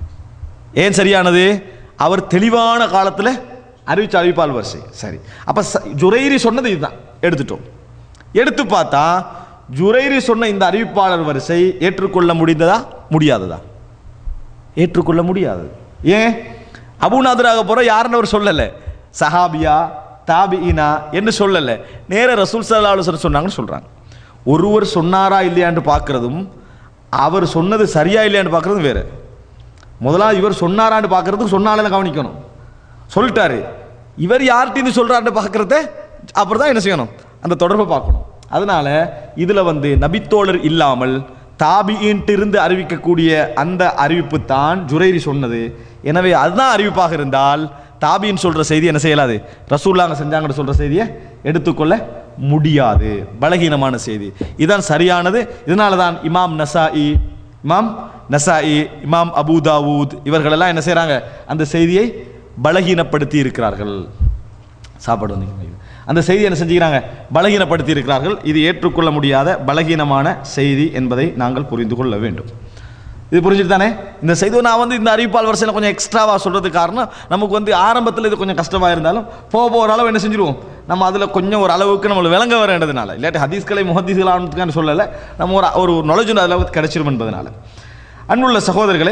ஏன் சரியானது அவர் தெளிவான காலத்தில் அறிவிச்ச அறிவிப்பால் வரிசை சரி அப்ப ச- ஜுரைரி சொன்னது இதுதான் எடுத்துட்டோம் எடுத்து பார்த்தா ஜுரைரி சொன்ன இந்த அறிவிப்பாளர் வரிசை ஏற்றுக்கொள்ள முடிந்ததா முடியாததா ஏற்றுக்கொள்ள முடியாது ஏன் அபுநாதராக போற யாருன்னு அவர் சொல்லல சஹாபியா தாபியினா என்று சொல்லல நேர ரசூல் சல்லா அலுவலர் சொன்னாங்கன்னு சொல்றாங்க ஒருவர் சொன்னாரா இல்லையான்னு பார்க்கறதும் அவர் சொன்னது சரியா இல்லையான்னு பார்க்கறதும் வேற முதலாவது இவர் சொன்னாரான்னு பார்க்கறதுக்கு சொன்னாலும் கவனிக்கணும் சொல்லிட்டாரு இவர் யார்கிட்ட சொல்றாருன்னு பார்க்கறத அப்புறம் தான் என்ன செய்யணும் அந்த தொடர்பை பார்க்கணும் அதனால இதுல வந்து நபித்தோழர் இல்லாமல் தாபியின்ட்டு இருந்து அறிவிக்கக்கூடிய அந்த அறிவிப்பு தான் ஜுரைரி சொன்னது எனவே அதுதான் அறிவிப்பாக இருந்தால் தாபியின் சொல்ற செய்தி என்ன செய்யலாது ரசூல்லாங்க செஞ்சாங்கன்னு சொல்ற செய்தியை எடுத்துக்கொள்ள முடியாது பலகீனமான செய்தி இதுதான் சரியானது இதனால தான் இமாம் நசாஇ இமாம் நசாஇ இமாம் அபூ தாவூத் இவர்களெல்லாம் என்ன செய்றாங்க அந்த செய்தியை பலகீனப்படுத்தி இருக்கிறார்கள் சாப்பாடு வந்தீங்க அந்த செய்தி என்ன செஞ்சுக்கிறாங்க பலகீனப்படுத்தி இருக்கிறார்கள் இது ஏற்றுக்கொள்ள முடியாத பலகீனமான செய்தி என்பதை நாங்கள் புரிந்து கொள்ள வேண்டும் இது புரிஞ்சுட்டு தானே இந்த செய்தி நான் வந்து இந்த அறிவிப்பால் வரிசையில் கொஞ்சம் எக்ஸ்ட்ராவாக சொல்கிறதுக்கு காரணம் நமக்கு வந்து ஆரம்பத்தில் இது கொஞ்சம் கஷ்டமாக இருந்தாலும் போக போக ஒரு அளவு என்ன செஞ்சிருவோம் நம்ம அதில் கொஞ்சம் ஒரு அளவுக்கு நம்மளை விளங்க வரேன்றதுனால இல்லாட்டி ஹதீஸ்களை முஹதீஸ்கள் ஆனதுக்கான சொல்லலை நம்ம ஒரு ஒரு knowledge அளவுக்கு கிடைச்சிரும் என்பதனால அன்புள்ள சகோதரர்களே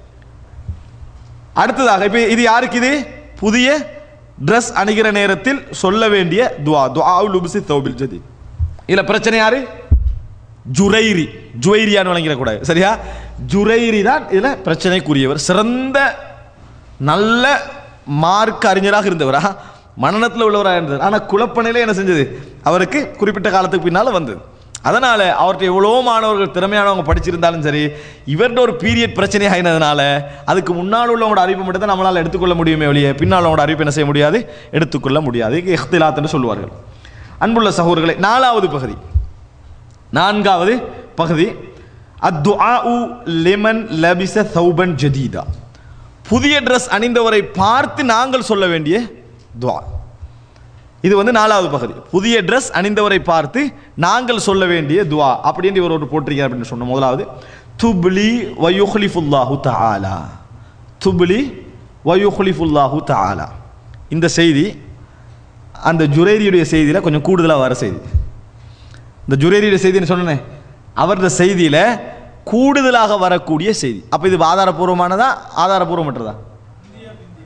அடுத்ததாக இப்போ இது யாருக்கு இது புதிய ட்ரெஸ் அணிகிற நேரத்தில் சொல்ல வேண்டிய துவா துவா லுபிசி தௌபில் ஜதி இதில் பிரச்சனை யாரு ஜுரைரி ஜுவைரியான்னு வழங்கிடக்கூடாது சரியா ஜுரைரி தான் இதில் பிரச்சனைக்குரியவர் சிறந்த நல்ல மார்க் அறிஞராக இருந்தவரா மனநத்தில் உள்ளவராக இருந்தவர் ஆனால் குழப்பநிலை என்ன செஞ்சது அவருக்கு குறிப்பிட்ட காலத்துக்கு பின்னால் வந்தது அதனால் அவர்கிட்ட எவ்வளோ மாணவர்கள் திறமையானவங்க படிச்சிருந்தாலும் சரி இவர்கிட்ட ஒரு பீரியட் பிரச்சனை ஆகினதுனால அதுக்கு முன்னால் உள்ளவங்களோட அறிவிப்பு மட்டும் தான் நம்மளால் எடுத்துக்கொள்ள முடியுமே ஒழிய பின்னால் உள்ளவங்களோட அறிவிப்பு என்ன செய்ய முடியாது எடுத்துக்கொள்ள முடியாது இதுக்கு இஹ்திலாத்துன்னு சொல்லுவார்கள் அன்புள்ள சகோதரர்களே நாலாவது பகுதி நான்காவது பகுதி அத்துஆஉ லிமன் லபிச சௌபன் ஜதீதா புதிய ட்ரெஸ் அணிந்தவரை பார்த்து நாங்கள் சொல்ல வேண்டிய துவா இது வந்து நாலாவது பகுதி புதிய ட்ரெஸ் அணிந்தவரை பார்த்து நாங்கள் சொல்ல வேண்டிய துவா அப்படின்னு இவர் ஒரு போட்டிருக்கார் அப்படின்னு சொன்ன முதலாவது துப்லி வயுஹ்லிஃபுல்லாஹு தஆலா துப்லி வயுஹ்லிஃபுல்லாஹு தஆலா இந்த செய்தி அந்த ஜுரேரியுடைய செய்தியில் கொஞ்சம் கூடுதலாக வர செய்தி இந்த ஜுரேரியுடைய செய்தின்னு சொன்னேன் அவரது செய்தியில கூடுதலாக வரக்கூடிய செய்தி அப்ப இது ஆதாரபூர்வமானதா ஆதாரபூர்வமற்றதா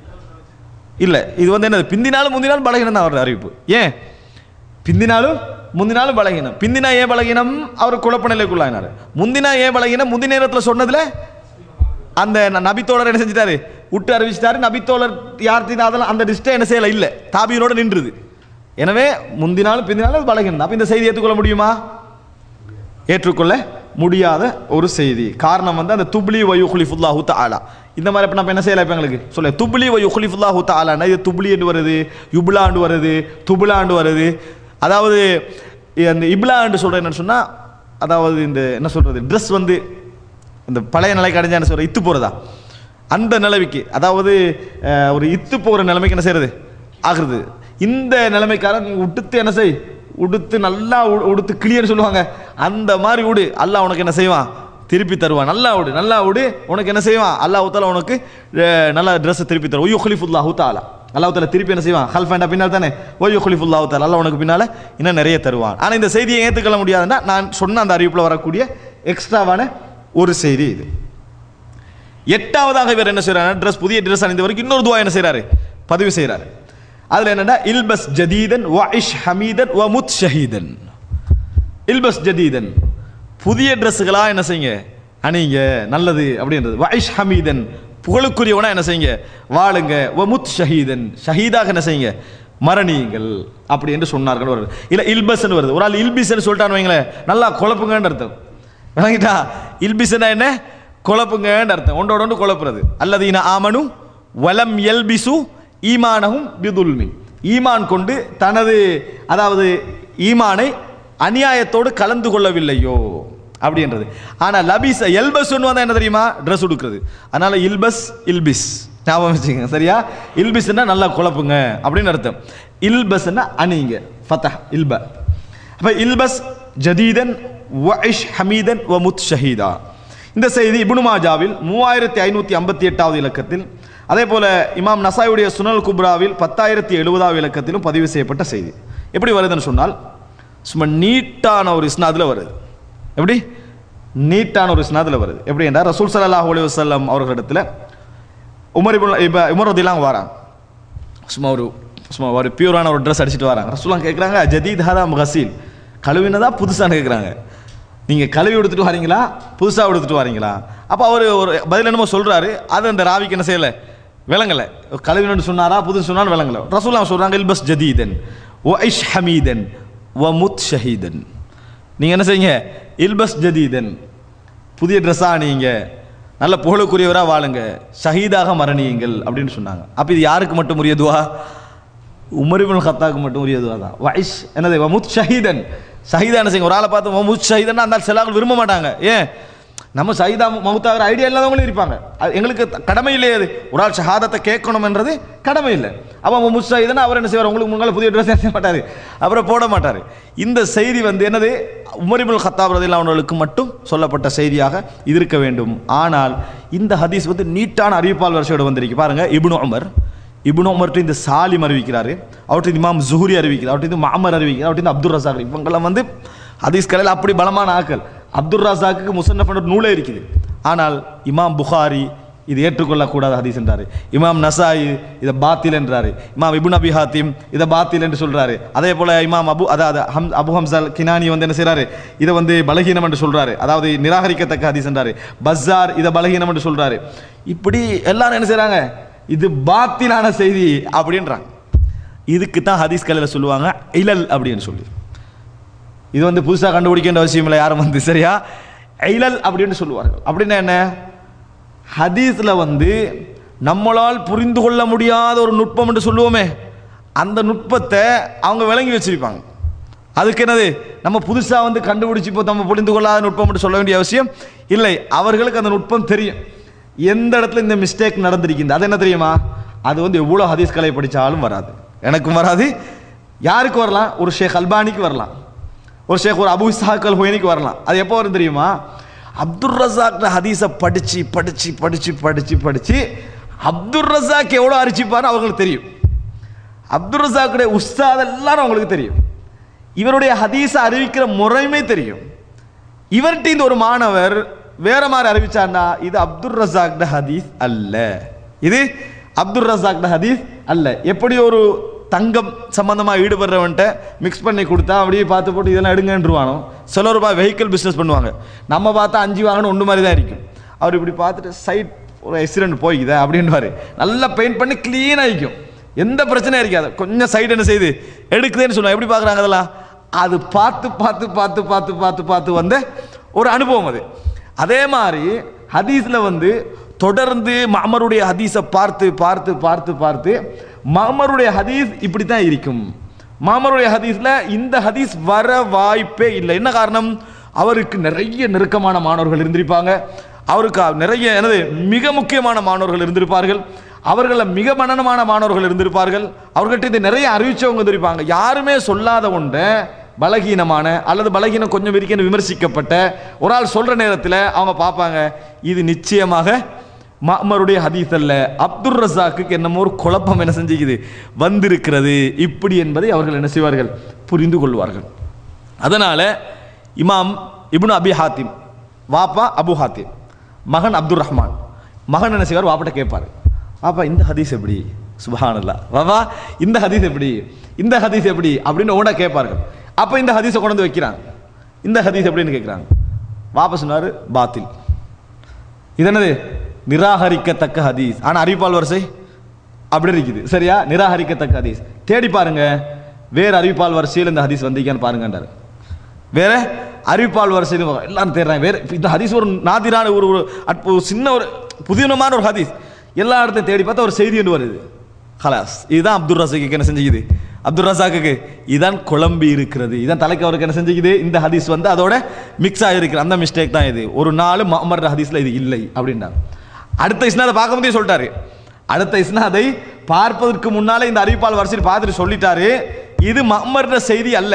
இல்ல இது வந்து என்னது பிந்தினாலும் முந்தினாலும் பலகீனம் தான் அவரது அறிவிப்பு ஏன் பிந்தினாலும் முந்தினாலும் பலகீனம் பிந்தினா ஏன் பலகீனம் அவர் குழப்ப நிலைக்குள்ளாயினார் முந்தினா ஏன் பலகீனம் முந்தி நேரத்தில் சொன்னதுல அந்த ந- நபித்தோழர் என்ன செஞ்சிட்டாரு விட்டு அறிவிச்சிட்டாரு நபித்தோழர் யார்த்தையும் அதெல்லாம் அந்த லிஸ்ட்டை என்ன செய்யல இல்லை தாபியனோட நின்றுது எனவே முந்தினாலும் பிந்தினாலும் அது பலகீனம் அப்போ இந்த செய்தி ஏற்றுக்கொள்ள முடியுமா ஏற்றுக்கொள்ள முடியாத ஒரு செய்தி காரணம் வந்து அந்த துப்ளி வயு ஹுலிஃபுல்லாஹு தஆலா இந்த மாதிரி இப்போ நம்ம என்ன செய்யலாம் இப்போ எங்களுக்கு சொல்ல துப்ளி வயு ஹுலிஃபுல்லாஹு தஆலான்னா இது துப்ளி என்று வருது யுப்லாண்டு வருது துபுலாண்டு வருது அதாவது அந்த இப்லாண்டு சொல்கிறேன் என்னன்னு சொன்னால் அதாவது இந்த என்ன சொல்கிறது ட்ரெஸ் வந்து இந்த பழைய நிலைக்கு அடைஞ்சா என்ன சொல்ற இத்து போகிறதா அந்த நிலைமைக்கு அதாவது அஹ், ஒரு இத்து போகிற நிலைமைக்கு என்ன செய்யறது ஆகுறது இந்த நிலைமைக்காரன் நீ உடுத்து என்ன செய் உடுத்து நல்லா உ- உடுத்து கிளியர் சொல்லுவாங்க அந்த மாதிரி உடு அல்லாஹ் உனக்கு என்ன செய்வான் திருப்பி தருவான் நல்லா உடு நல்லா உடு உனக்கு என்ன செய்வான் அல்லாஹ் தாலா உனக்கு அஹ், நல்ல ட்ரெஸ்ஸை திருப்பி தருவான் ஒய்யோ ஹலிஃபுல்லாஹு தாலா அல்லாஹ் தாலா திருப்பி என்ன செய்வான் ஹல்ஃபேண்டா பின்னால் தானே ஒய்யோ ஹலிஃபுல்லாஹு தாலா அல்லாஹ் உனக்கு பின்னால் இன்னும் நிறைய தருவான் ஆனால் இந்த செய்தியை ஏற்றுக்கொள்ள முடியாதுன்னா நான் சொன்ன அந்த அறிவிப்பில் வரக்கூடிய எக்ஸ்ட்ராவான ஒரு செய்தி இது எட்டாவதாக இவர் என்ன செய்றாரு ட்ரெஸ் புதிய ட்ரெஸ் அணிந்தவருக்கு இன்னொரு துவா என்ன செய்றாரு பதிவு செய்றாரு அதுல என்னன்னா இல்பஸ் ஜதீதன் வ இஷ் ஹமீதன் வ முத் ஷஹீதன் இல்பஸ் ஜதீதன் புதிய ட்ரெஸ்ஸுகளா என்ன செய்யுங்க அணிங்க நல்லது அப்படின்றது வ இஷ் ஹமீதன் புகழுக்குரியவனா என்ன செய்யுங்க வாழுங்க வ முத் ஷஹீதன் ஷஹீதாக என்ன செய்யுங்க மரணியுங்கள் அப்படி என்று சொன்னார்கள் வருது இல்ல இல்பஸ்ன்னு வருது ஒரு ஆள் இல்பிஸ்ன்னு சொல்லிட்டான்னு வைங்களேன் நல்லா குழப்புங்கன்னு அர்த்தம் விளங்கிட்டா இல்பிஸ்னா என்ன குழப்புங்கன்னு அர்த்தம் ஒன்றோட ஒன்று குழப்புறது அல்லதீன ஆமனு வலம் எல்பிசு ஈமானஹும் பிதுல்மி ஈமான் கொண்டு தனது அதாவது ஈமானை அநியாயத்தோடு கலந்து கொள்ளவில்லையோ அப்படின்றது ஆனா லபிஸ் எல்பஸ்ன்னு வந்தா என்ன தெரியுமா ட்ரெஸ் உடுக்கிறது அதனால இல்பஸ் இல்பிஸ் ஞாபகம் வச்சுங்க சரியா இல்பிஸ்னா நல்லா குழப்புங்க அப்படின்னு அர்த்தம் இல்பஸ்னா அணிங்க ஃபத்தஹ் இல்ப அப்ப இல்பஸ் ஜதீதன் வஇஷ் ஹமீதன் வ முத் ஷஹீதா இந்த செய்தி இப்னு மாஜாவில் மூவாயிரத்தி ஐநூற்றி ஐம்பத்தி எட்டாவது இலக்கத்தில் அதே போல இமாம் நசாயுடைய சுனல் குப்ராவில் பத்தாயிரத்தி எழுபதாவது இலக்கத்திலும் பதிவு செய்யப்பட்ட செய்தி எப்படி வருதுன்னு சொன்னால் சும்மா நீட்டான ஒரு இஸ்னாதில் வருது எப்படி நீட்டான ஒரு இஸ்னாதில் வருது எப்படி என்றால் ரசூல் ஸல்லல்லாஹு அலைஹி வஸல்லம் அவர்களிடத்தில் உமர் இப்னு இப்போ உமர் ரதிலாம் வராங்க சும்மா ஒரு சும்மா ஒரு பியூரான ஒரு ட்ரெஸ் அடிச்சுட்டு வராங்க ரசூலாம் கேட்குறாங்க ஜதீத் ஹதா மகசீல் கழுவினதா புதுசான்னு கேட்குறாங்க நீங்கள் கழுவி எடுத்துட்டு வரீங்களா புதுசாக எடுத்துட்டு வரீங்களா அப்போ அவர் ஒரு பதில் என்னமோ சொல்கிறாரு அது அந்த ராவிக்கு என்ன செய்யலை விளங்கலை கழுவினு சொன்னாரா புதுசு சொன்னாலும் விளங்கலை ரசூலாம் சொல்கிறாங்க இல்பஸ் ஜதீதன் ஒ ஐஷ் ஹமீதன் வ முத் ஷஹீதன் நீங்கள் என்ன செய்யுங்க இல்பஸ் ஜதீதன் புதிய ட்ரெஸ்ஸாக அணியுங்க நல்ல புகழுக்குரியவராக வாழுங்க ஷஹீதாக மரணியுங்கள் அப்படின்னு சொன்னாங்க அப்போ இது யாருக்கு மட்டும் உரிய துவா உமரிபுல் ஹத்தாக்கு மட்டும் உரிய துவா தான் வைஷ் என்னது வமுத் ஷஹீதன் ஷஹீதான செய்யுங்க ஒரு ஆளை பார்த்து மமுத் ஷஹீதன் அந்த சிலாக்கள் விரும்ப மாட்டாங்க ஏன் நம்ம ஷஹீதா மமுத்தாகிற ஐடியா இல்லாதவங்களும் இருப்பாங்க அது எங்களுக்கு த- கடமை இல்லையே அது ஒரு ஆள் ஷஹாதத்தை கேட்கணும்ன்றது கடமை இல்லை அப்போ மமுத் ஷஹீதன் அவர் என்ன செய்வார் உங்களுக்கு முன்னால் புதிய ட்ரெஸ் செய்ய மாட்டார் அப்புறம் போட மாட்டார் இந்த செய்தி வந்து என்னது உமரிபுல் ஹத்தாப் ரதில் அவர்களுக்கு மட்டும் சொல்லப்பட்ட செய்தியாக இது இருக்க வேண்டும் ஆனால் இந்த ஹதீஸ் வந்து நீட்டான அறிவிப்பால் வரிசையோடு வந்திருக்கு பாருங்க இப்னு உமர் இப்னு உமர்ட்டு இந்த சாலிம் அறிவிக்கிறாரு அவர்கிட்ட இந்த இமாம் ஜுஹுரி அறிவிக்கிறார் அவர்கிட்ட இந்த மாமர் அறிவிக்கிறார் அவர்கிட்ட இந்த அப்துல் ரசாக் இவங்கெல்லாம் வந்து ஹதீஸ் கலையில் அப்படி பலமான ஆக்கள் அப்துல் ரசாக்கு முசன்னஃப் என்ற நூலே இருக்குது ஆனால் இமாம் புகாரி இது ஏற்றுக்கொள்ளக்கூடாத ஹதீஸ் என்றாரு இமாம் நசாயி இதை பாத்தில் என்றாரு இமாம் இபுன் அபி ஹாத்திம் இதை பாத்தில் என்று சொல்றாரு அதே போல இமாம் அபு அதாவது ஹம் அபு ஹம்சல் கினானி வந்து என்ன செய்றாரு இதை வந்து பலகீனம் என்று சொல்றாரு அதாவது நிராகரிக்கத்தக்க ஹதீஸ் என்றாரு பஸ்ஸார் இதை பலகீனம் என்று சொல்றாரு இப்படி எல்லாரும் என்ன செய்றாங்க இது பாத்திலான செய்தி அப்படின்றாங்க இதுக்கு தான் ஹதீஸ் கலையில் சொல்லுவாங்க இலல் அப்படின்னு சொல்லி இது வந்து புதுசாக கண்டுபிடிக்க வேண்டிய அவசியம் இல்லை யாரும் வந்து சரியா ஐலல் அப்படின்னு சொல்லுவார்கள் அப்படின்னா என்ன ஹதீஸில் வந்து நம்மளால் புரிந்து கொள்ள முடியாத ஒரு நுட்பம் என்று சொல்லுவோமே அந்த நுட்பத்தை அவங்க விளங்கி வச்சிருப்பாங்க அதுக்கு என்னது நம்ம புதுசாக வந்து கண்டுபிடிச்சி இப்போ நம்ம புரிந்து கொள்ளாத நுட்பம் என்று சொல்ல வேண்டிய அவசியம் இல்லை அவர்களுக்கு அந்த நுட்பம் தெரியும் எந்த இடத்துல இந்த மிஸ்டேக் நடந்திருக்கின்றது அது என்ன தெரியுமா அது வந்து எவ்வளோ ஹதீஸ் கலை படித்தாலும் வராது எனக்கும் வராது யாருக்கு வரலாம் ஒரு ஷேக் அல்பானிக்கு வரலாம் ஒரு ஷேக் ஒரு அபு இஸ்ஹாக் அல் ஹுவைனிக்கு வரலாம் அது எப்போ வரும் தெரியுமா அப்துல் ரசாக் ஹதீஸை படிச்சு படிச்சு படிச்சு படிச்சு படிச்சு அப்துல் ரசாக் எவ்வளோ அரிச்சிப்பான்னு அவங்களுக்கு தெரியும் அப்துல் ரசாக்குடைய உஸ்தாத் எல்லாரும் அவங்களுக்கு தெரியும் இவருடைய ஹதீஸை அறிவிக்கிற முறையுமே தெரியும் இவர்கிட்ட இந்த ஒரு மாணவர் வேற மாதிரி அறிவிச்சான்னா இது அப்துல் ரசாக் ஹதீஸ் அல்ல இது அப்துல் ரசாக் ஹதீஸ் அல்ல எப்படி ஒரு தங்கம் சம்பந்தமாக ஈடுபடுறவன்ட்ட மிக்ஸ் பண்ணி கொடுத்தா அப்படியே பார்த்து போட்டு இதெல்லாம் எடுங்கன்றுவானோ சில ரூபாய் வெஹிக்கிள் பிஸ்னஸ் பண்ணுவாங்க நம்ம பார்த்தா அஞ்சு வாங்கணும் ஒன்று மாதிரி தான் இருக்கும் அவர் இப்படி பார்த்துட்டு சைட் ஒரு ஆக்சிடென்ட் போய்க்குதா அப்படின்வாரு நல்லா பெயிண்ட் பண்ணி க்ளீனாக இருக்கும் எந்த பிரச்சனையும் இருக்காது கொஞ்சம் சைடு என்ன செய்யுது எடுக்குதுன்னு சொல்லுவாங்க எப்படி பார்க்குறாங்க அதெல்லாம் அது பார்த்து பார்த்து பார்த்து பார்த்து பார்த்து பார்த்து வந்த ஒரு அனுபவம் அது அதே மாதிரி ஹதீஸில் வந்து தொடர்ந்து மாமருடைய ஹதீஸை பார்த்து பார்த்து பார்த்து பார்த்து மாமருடைய ஹதீஸ் இப்படி தான் இருக்கும் மாமருடைய ஹதீஸில் இந்த ஹதீஸ் வர வாய்ப்பே இல்லை என்ன காரணம் அவருக்கு நிறைய நெருக்கமான மாணவர்கள் இருந்திருப்பாங்க அவருக்கு நிறைய எனது மிக முக்கியமான மாணவர்கள் இருந்திருப்பார்கள் அவர்களில் மிக மனனமான மாணவர்கள் இருந்திருப்பார்கள் அவர்கிட்ட இது நிறைய அறிவிச்சவங்க இருந்திருப்பாங்க யாருமே சொல்லாத ஒன்றை பலகீனமான அல்லது பலகீனம் கொஞ்சம் விரிக்கன்னு விமர்சிக்கப்பட்ட ஒரு ஆள் சொல்ற நேரத்தில் அவங்க பார்ப்பாங்க இது நிச்சயமாக மாமருடைய ஹதீஸ் அல்ல அப்துல் ரசாக்கு என்னமோ ஒரு குழப்பம் என்ன செஞ்சுக்குது வந்திருக்கிறது இப்படி என்பதை அவர்கள் என்ன செய்வார்கள் புரிந்து கொள்வார்கள் அதனால இமாம் இப்னு அபி ஹாத்திம் வாப்பா அபு ஹாத்திம் மகன் அப்துல் ரஹ்மான் மகன் என்ன செய்வார் வாப்பாட்ட கேட்பார் வாப்பா இந்த ஹதீஸ் எப்படி சுபஹானல்லா வாப்பா இந்த ஹதீஸ் எப்படி இந்த ஹதீஸ் எப்படி அப்படின்னு ஓட கேட்பார்கள் அப்போ இந்த ஹதீஸை கொண்டு வந்து வைக்கிறாங்க இந்த ஹதீஸ் எப்படின்னு கேட்குறாங்க வாப்பா சொன்னார் பாத்தில் இது என்னது நிராகரிக்கத்தக்க ஹதீஸ் ஆனால் அறிவிப்பால் வரிசை அப்படி இருக்குது சரியா நிராகரிக்கத்தக்க ஹதீஸ் தேடி பாருங்க வேற அறிவிப்பால் வரிசையில் இந்த ஹதீஸ் வந்தீங்கன்னு பாருங்கன்றார் வேற அறிவிப்பால் வரிசையில் எல்லாரும் தேடுறாங்க வேற இந்த ஹதீஸ் ஒரு நாதிரான ஒரு ஒரு அற்பு ஒரு சின்ன ஒரு புதினமான ஒரு ஹதீஸ் எல்லா இடத்தையும் தேடி பார்த்தா ஒரு செய்தி ஒன்று வருது ஹலாஸ் இதுதான் அப்துல் ரசாக்கு என்ன செஞ்சுக்குது அப்துல் ரசாக்கு இதான் குழம்பி இருக்கிறது இதான் தலைக்கு அவருக்கு என்ன செஞ்சுக்குது இந்த ஹதீஸ் வந்து அதோட மிக்ஸ் ஆகிருக்கிற அந்த மிஸ்டேக் தான் இது ஒரு நாலு மமர் ஹதீஸ்ல இது இல்லை அப்படின்றாங்க அடுத்த இஸ்னாதை பார்க்க முடியும் சொல்லிட்டாரு அடுத்த இஸ்னாதை பார்ப்பதற்கு முன்னாலே இந்த அறிவிப்பால் வரிசையில் பார்த்துட்டு சொல்லிட்டாரு இது மம்மர்ற செய்தி அல்ல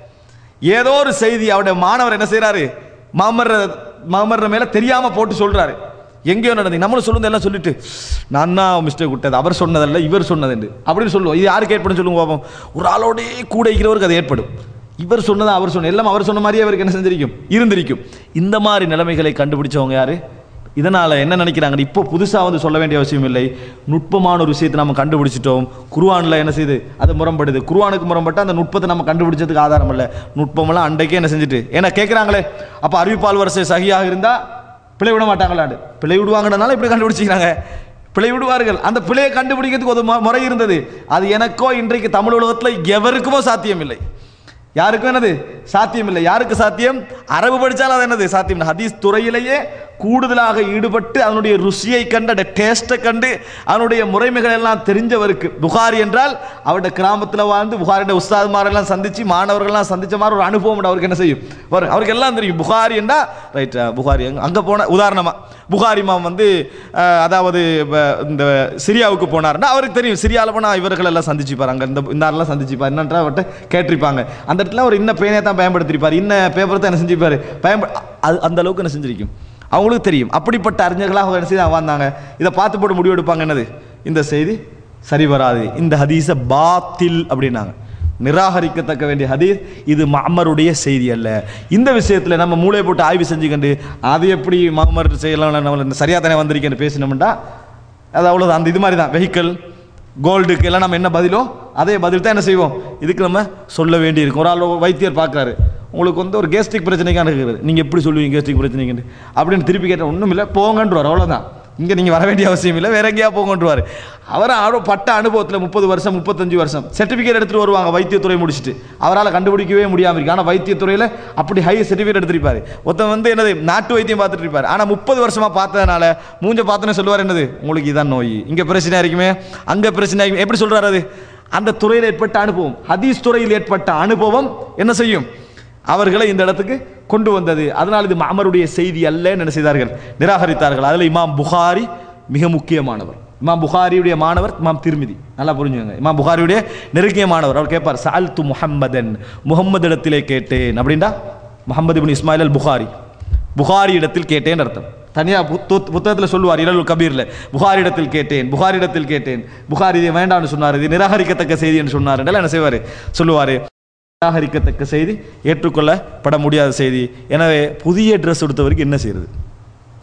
ஏதோ ஒரு செய்தி அவருடைய மாணவர் என்ன செய்றாரு மாமர் மாமர் மேல தெரியாம போட்டு சொல்றாரு எங்கேயோ நடந்து நம்மளும் சொல்லுறது எல்லாம் சொல்லிட்டு நான் தான் மிஸ்டேக் விட்டது அவர் சொன்னதல்ல இவர் சொன்னதுண்டு அப்படின்னு சொல்லுவோம் இது யாருக்கு ஏற்படும் சொல்லுங்க பாப்போம் ஒரு ஆளோடே கூட இருக்கிறவருக்கு அது ஏற்படும் இவர் சொன்னது அவர் சொன்ன எல்லாம் அவர் சொன்ன மாதிரியே அவருக்கு என்ன செஞ்சிருக்கும் இருந்திருக்கும் இந்த மாதிரி நிலைமைகளை கண்டுபிடிச்சவங்க யாரு இதனால் என்ன நினைக்கிறாங்க இப்போ புதுசாக வந்து சொல்ல வேண்டிய அவசியம் இல்லை நுட்பமான ஒரு விஷயத்தை நம்ம கண்டுபிடிச்சிட்டோம் குருவானில் என்ன செய்யுது அது முரண்படுது குருவானுக்கு முரண்பட்டு அந்த நுட்பத்தை நம்ம கண்டுபிடிச்சதுக்கு ஆதாரம் இல்லை நுட்பமெல்லாம் அன்றைக்கே என்ன செஞ்சுட்டு ஏன்னா கேட்குறாங்களே அப்போ அறிவிப்பால் வரிசை சகியாக இருந்தால் பிழை விட மாட்டாங்களாண்டு பிழை விடுவாங்கன்றனால இப்படி கண்டுபிடிச்சிக்கிறாங்க பிழை விடுவார்கள் அந்த பிழையை கண்டுபிடிக்கிறதுக்கு ஒரு மு- முறை இருந்தது அது எனக்கோ இன்றைக்கு தமிழ் உலகத்தில் எவருக்குமோ சாத்தியம் இல்லை யாருக்கும் என்னது சாத்தியம் இல்லை யாருக்கு சாத்தியம் அரபு படித்தால் அது என்னது சாத்தியம் இல்லை ஹதீஸ் துறையிலேயே கூடுதலாக ஈடுபட்டு அதனுடைய ருசியை கண்டு அந்த டேஸ்ட்டை கண்டு அதனுடைய முறைமைகள் எல்லாம் தெரிஞ்சவருக்கு புகாரி என்றால் அவருடைய கிராமத்தில் வாழ்ந்து புகாரிയുടെ உஸ்தாதுமாரெல்லாம் சந்திச்சு மாணவர்கள்லாம் சந்திச்ச மாதிரி ஒரு அனுபவம் உண்டு அவருக்கு என்ன செய்யும் வரும் அவருக்கு எல்லாம் தெரியும் புகாரி என்றா ரைட் புகாரி அங்க- அங்க போன உதாரணமா புகாரி மாம் வந்து அஹ், அதாவது வ- இந்த சிரியாவுக்கு போனாருன்னா அவருக்கு தெரியும் சிரியாவில் போனால் இவர்கள் எல்லாம் சந்திச்சுப்பார் அங்கே இந்த இந்த ஆளெல்லாம் சந்திச்சுப்பார் என்னன்றா அவர்கிட்ட கேட்டிருப்பாங்க அந்த இடத்துல ஒரு இன்ன பேனையை தான் பயன்படுத்திருப்பார் இன்ன பேப்பரை தான் என்ன செஞ்சுப்பார் பயன்ப அது அந்த அளவுக்கு என்ன செஞ்சிருக்கும் அவங்களுக்கு தெரியும் அப்படிப்பட்ட அறிஞர்களாக அவங்க என்ன செய்து வந்தாங்க இதை பார்த்து போட்டு முடிவு எடுப்பாங்க என்னது இந்த செய்தி சரி வராது இந்த ஹதீஸை பாத்தில் அப்படின்னாங்க நிராகரிக்கத்தக்க வேண்டிய ஹதீஸ் இது மாமருடைய செய்தி அல்ல இந்த விஷயத்தில் நம்ம மூளை போட்டு ஆய்வு செஞ்சுக்கண்டு அது எப்படி மாமர் செய்யலாம் நம்ம இந்த சரியாக தானே வந்திருக்கேன்னு பேசினோம்னா அது அவ்வளோதான் அந்த இது மாதிரி தான் வெஹிக்கிள் கோல்டுக்கு எல்லாம் நம்ம என்ன பதிலோ அதே பதில் தான் என்ன செய்வோம் இதுக்கு நம்ம சொல்ல வேண்டியிருக்கும் ஒரு ஆள் வைத்தியர் பார்க்குறாரு உங்களுக்கு வந்து ஒரு கேஸ்ட்ரிக் பிரச்சனைக்கான இருக்குது நீங்கள் எப்படி சொல்லுவீங்க கேஸ்ட்ரிக் பிரச்சனைக்கு அப்படின்னு திருப்பி கேட்டால் ஒன்றும் இல்லை போங்கன்றவார் அவ்வளோதான் இங்கே நீங்கள் வர வேண்டிய அவசியம் இல்லை வேற எங்கேயா போங்கன்றுவார் அவர் ஆரோ பட்ட அனுபவத்தில் முப்பது வருஷம் முப்பத்தஞ்சு வருஷம் சர்டிஃபிகேட் எடுத்துகிட்டு வருவாங்க வைத்தியத்துறை முடிச்சுட்டு அவரால் கண்டுபிடிக்கவே முடியாமல் இருக்கு ஆனால் வைத்தியத்துறையில் அப்படி ஹை சர்டிஃபிகேட் எடுத்திருப்பாரு ஒருத்தன் வந்து என்னது நாட்டு வைத்தியம் பார்த்துட்டு இருப்பார் ஆனால் முப்பது வருஷமாக பார்த்ததுனால மூஞ்ச பார்த்தோன்னே சொல்லுவார் என்னது உங்களுக்கு இதான் நோய் இங்கே பிரச்சனை இருக்குமே அங்கே பிரச்சனை இருக்குமே எப்படி சொல்கிறார் அது அந்த துறையில் ஏற்பட்ட அனுபவம் ஹதீஸ் துறையில் ஏற்பட்ட அனுபவம் என்ன செய்யும் அவர்களை இந்த இடத்துக்கு கொண்டு வந்தது அதனால் இது மாமருடைய செய்தி அல்ல என்ன செய்தார்கள் நிராகரித்தார்கள் அதில் இமாம் புகாரி மிக முக்கியமானவர் இமாம் புகாரியுடைய மாணவர் இமாம் திருமிதி நல்லா புரிஞ்சுங்க இமாம் புகாரியுடைய நெருங்கிய மாணவர் அவர் கேட்பார் சால் து முஹம்மதன் முகம்மது இடத்திலே கேட்டேன் அப்படின்டா Muhammad ibn Ismail al Bukhari Bukhari இடத்தில் கேட்டேன் அர்த்தம் தனியாக புத்தகத்தில் சொல்லுவார் இரல் கபீரில் புகாரி இடத்தில் கேட்டேன் புகாரி இடத்தில் கேட்டேன் புகாரி இதை வேண்டாம்னு சொன்னார் இது நிராகரிக்கத்தக்க செய்தி என்று சொன்னார் என்றால் என்ன செய்வார் சொல்லுவார் நிராகரிக்கத்தக்க செய்தி ஏற்றுக்கொள்ளப்பட முடியாத செய்தி எனவே புதிய ட்ரெஸ் கொடுத்தவருக்கு என்ன செய்யறது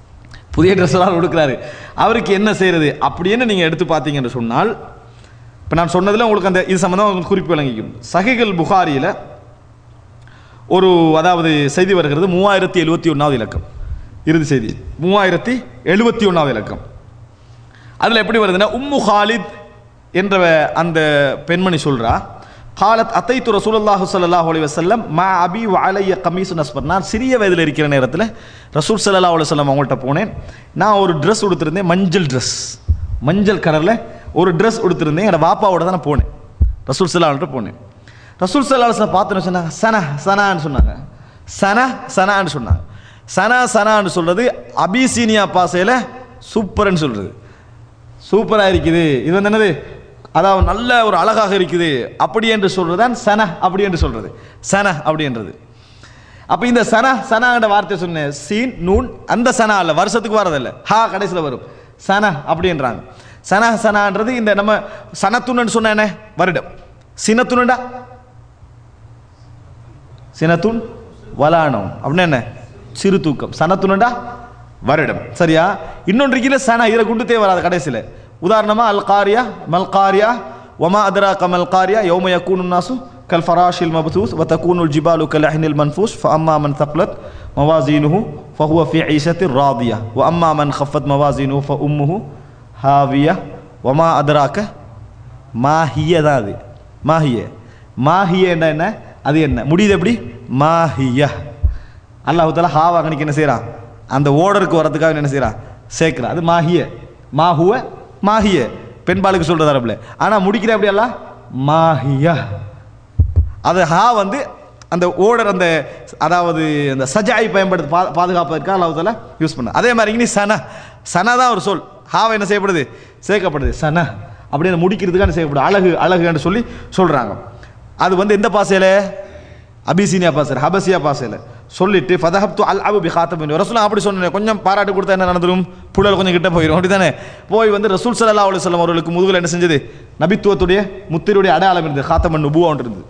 புதிய ட்ரெஸ் எல்லாம் கொடுக்குறாரு அவருக்கு என்ன செய்யறது அப்படின்னு நீங்கள் எடுத்து பார்த்தீங்கன்னு சொன்னால் இப்போ நான் சொன்னதில் உங்களுக்கு அந்த இது சம்மந்தம் உங்களுக்கு குறிப்பு விளங்கிக்கும் சஹிகள் புகாரியில் ஒரு அதாவது செய்தி வருகிறது மூவாயிரத்தி எழுபத்தி ஒன்றாவது இலக்கம் இறுதி செய்தி மூவாயிரத்தி எழுபத்தி ஒன்றாவது இலக்கம் அதில் எப்படி வருதுன்னா உம்மு ஹாலித் என்ற அந்த பெண்மணி சொல்றா காலத் அத்தைத்து ரசூலுல்லாஹு ஸல்லல்லாஹு அலைஹி வஸல்லம் மா அபி வலைய கமீசு நஸ்பர் நான் சிறிய வயதில் இருக்கிற நேரத்தில் ரசூல் ஸல்லல்லாஹு அலைஹி வஸல்லம் அவங்கள்ட்ட போனேன் நான் ஒரு ட்ரெஸ் உடுத்திருந்தேன் மஞ்சள் ட்ரெஸ் மஞ்சள் கலரில் ஒரு ட்ரெஸ் உடுத்திருந்தேன் என்னோட பாப்பாவோட தான் நான் போனேன் ரசூல் ஸல்லல்லாஹு போனேன் ரசூல் ஸல்லல்லாஹு அலைஹி வஸல்லம் பார்த்துன்னு சொன்னாங்க சன சனான்னு சொன்னாங்க சன சனான்னு சொன்னாங்க சனா சனான்னு சொல்றது அபிசீனியா பாசையில் சூப்பர்னு சொல்றது சூப்பராக இருக்குது இது வந்து என்னது அதாவது நல்ல ஒரு அழகாக இருக்குது அப்படி என்று சொல்றது தான் சன அப்படி என்று சொல்றது சன அப்படின்றது அப்போ இந்த சன சனாங்கிற வார்த்தை சொன்னேன் சீன் நூன் அந்த சனா அல்ல வருஷத்துக்கு வரதில்ல ஹா கடைசியில் வரும் சன அப்படின்றாங்க சன சனான்றது இந்த நம்ம சனத்துன்னு சொன்ன என்ன வருடம் சினத்துணுண்டா சினத்துன் வலானம் அப்படின்னு என்ன சிறு தூக்கம் சனத்துணுண்டா வருடம் சரியா இன்னொன்று கீழே சன இதில் குண்டுத்தே வராது கடைசியில் உதாரணமா அல் காரியா மல் காரியா ஒமா அதரா கமல் காரியா யௌம யக்கூனு நாசு கல் ஃபராஷில் மபதூஸ் வ தக்கூனுல் ஜிபாலு கல் அஹ்னில் மன்ஃபூஸ் ஃப அம்மா மன் தக்லத் மவாசீனுஹு ஃபஹுவ ஃபி ஈஷத்தி ராதியா வ அம்மா மன் خفت மவாசீனுஹு ஃப உம்முஹு ஹாவியா வமா அதராக்க மாஹிய தான் அது மாஹிய மாஹிய என்ன அது என்ன முடியுது எப்படி மாஹிய அல்லாஹு தாலா ஹாவா கணிக்கு என்ன செய்கிறான் அந்த ஓடருக்கு வரதுக்காக என்ன செய்கிறான் சேர்க்கிறான் அது மாஹிய மாஹுவ மாஹிய பெண்பாளுக்கு சொல்றது அரபில் ஆனால் முடிக்கிற எப்படி அல்ல மாஹிய அது ஹா வந்து அந்த ஓடர் அந்த அதாவது அந்த சஜாய் பயன்படுத்தி பா பாதுகாப்பதற்காக அல்லாஹ் தாலா யூஸ் பண்ண அதே மாதிரி இனி சன சன தான் ஒரு சொல் ஹாவை என்ன செய்யப்படுது சேர்க்கப்படுது சன அப்படின்னு முடிக்கிறதுக்கான செய்யப்படுது அழகு அழகுன்னு சொல்லி சொல்கிறாங்க அது வந்து எந்த பாசையில் அபிசீனியா பாசையில் ஹபசியா பாசையில் சொல்லிட்டு ஃபதஹப்து அல் அபு பி ஹாத்தம் ரசூல் அப்படி சொன்னேன் கொஞ்சம் பாராட்டு கொடுத்தா என்ன நடந்துரும் புழல் கொஞ்சம் கிட்ட போயிடும் அப்படி தானே போய் வந்து ரசூல் சல்லா அலி சொல்லம் அவர்களுக்கு முதுகில் என்ன செஞ்சது நபித்துவத்துடைய முத்திருடைய அடையாளம் இருந்தது ஹாத்தமன் நுபுவா ஒன்று இருந்தது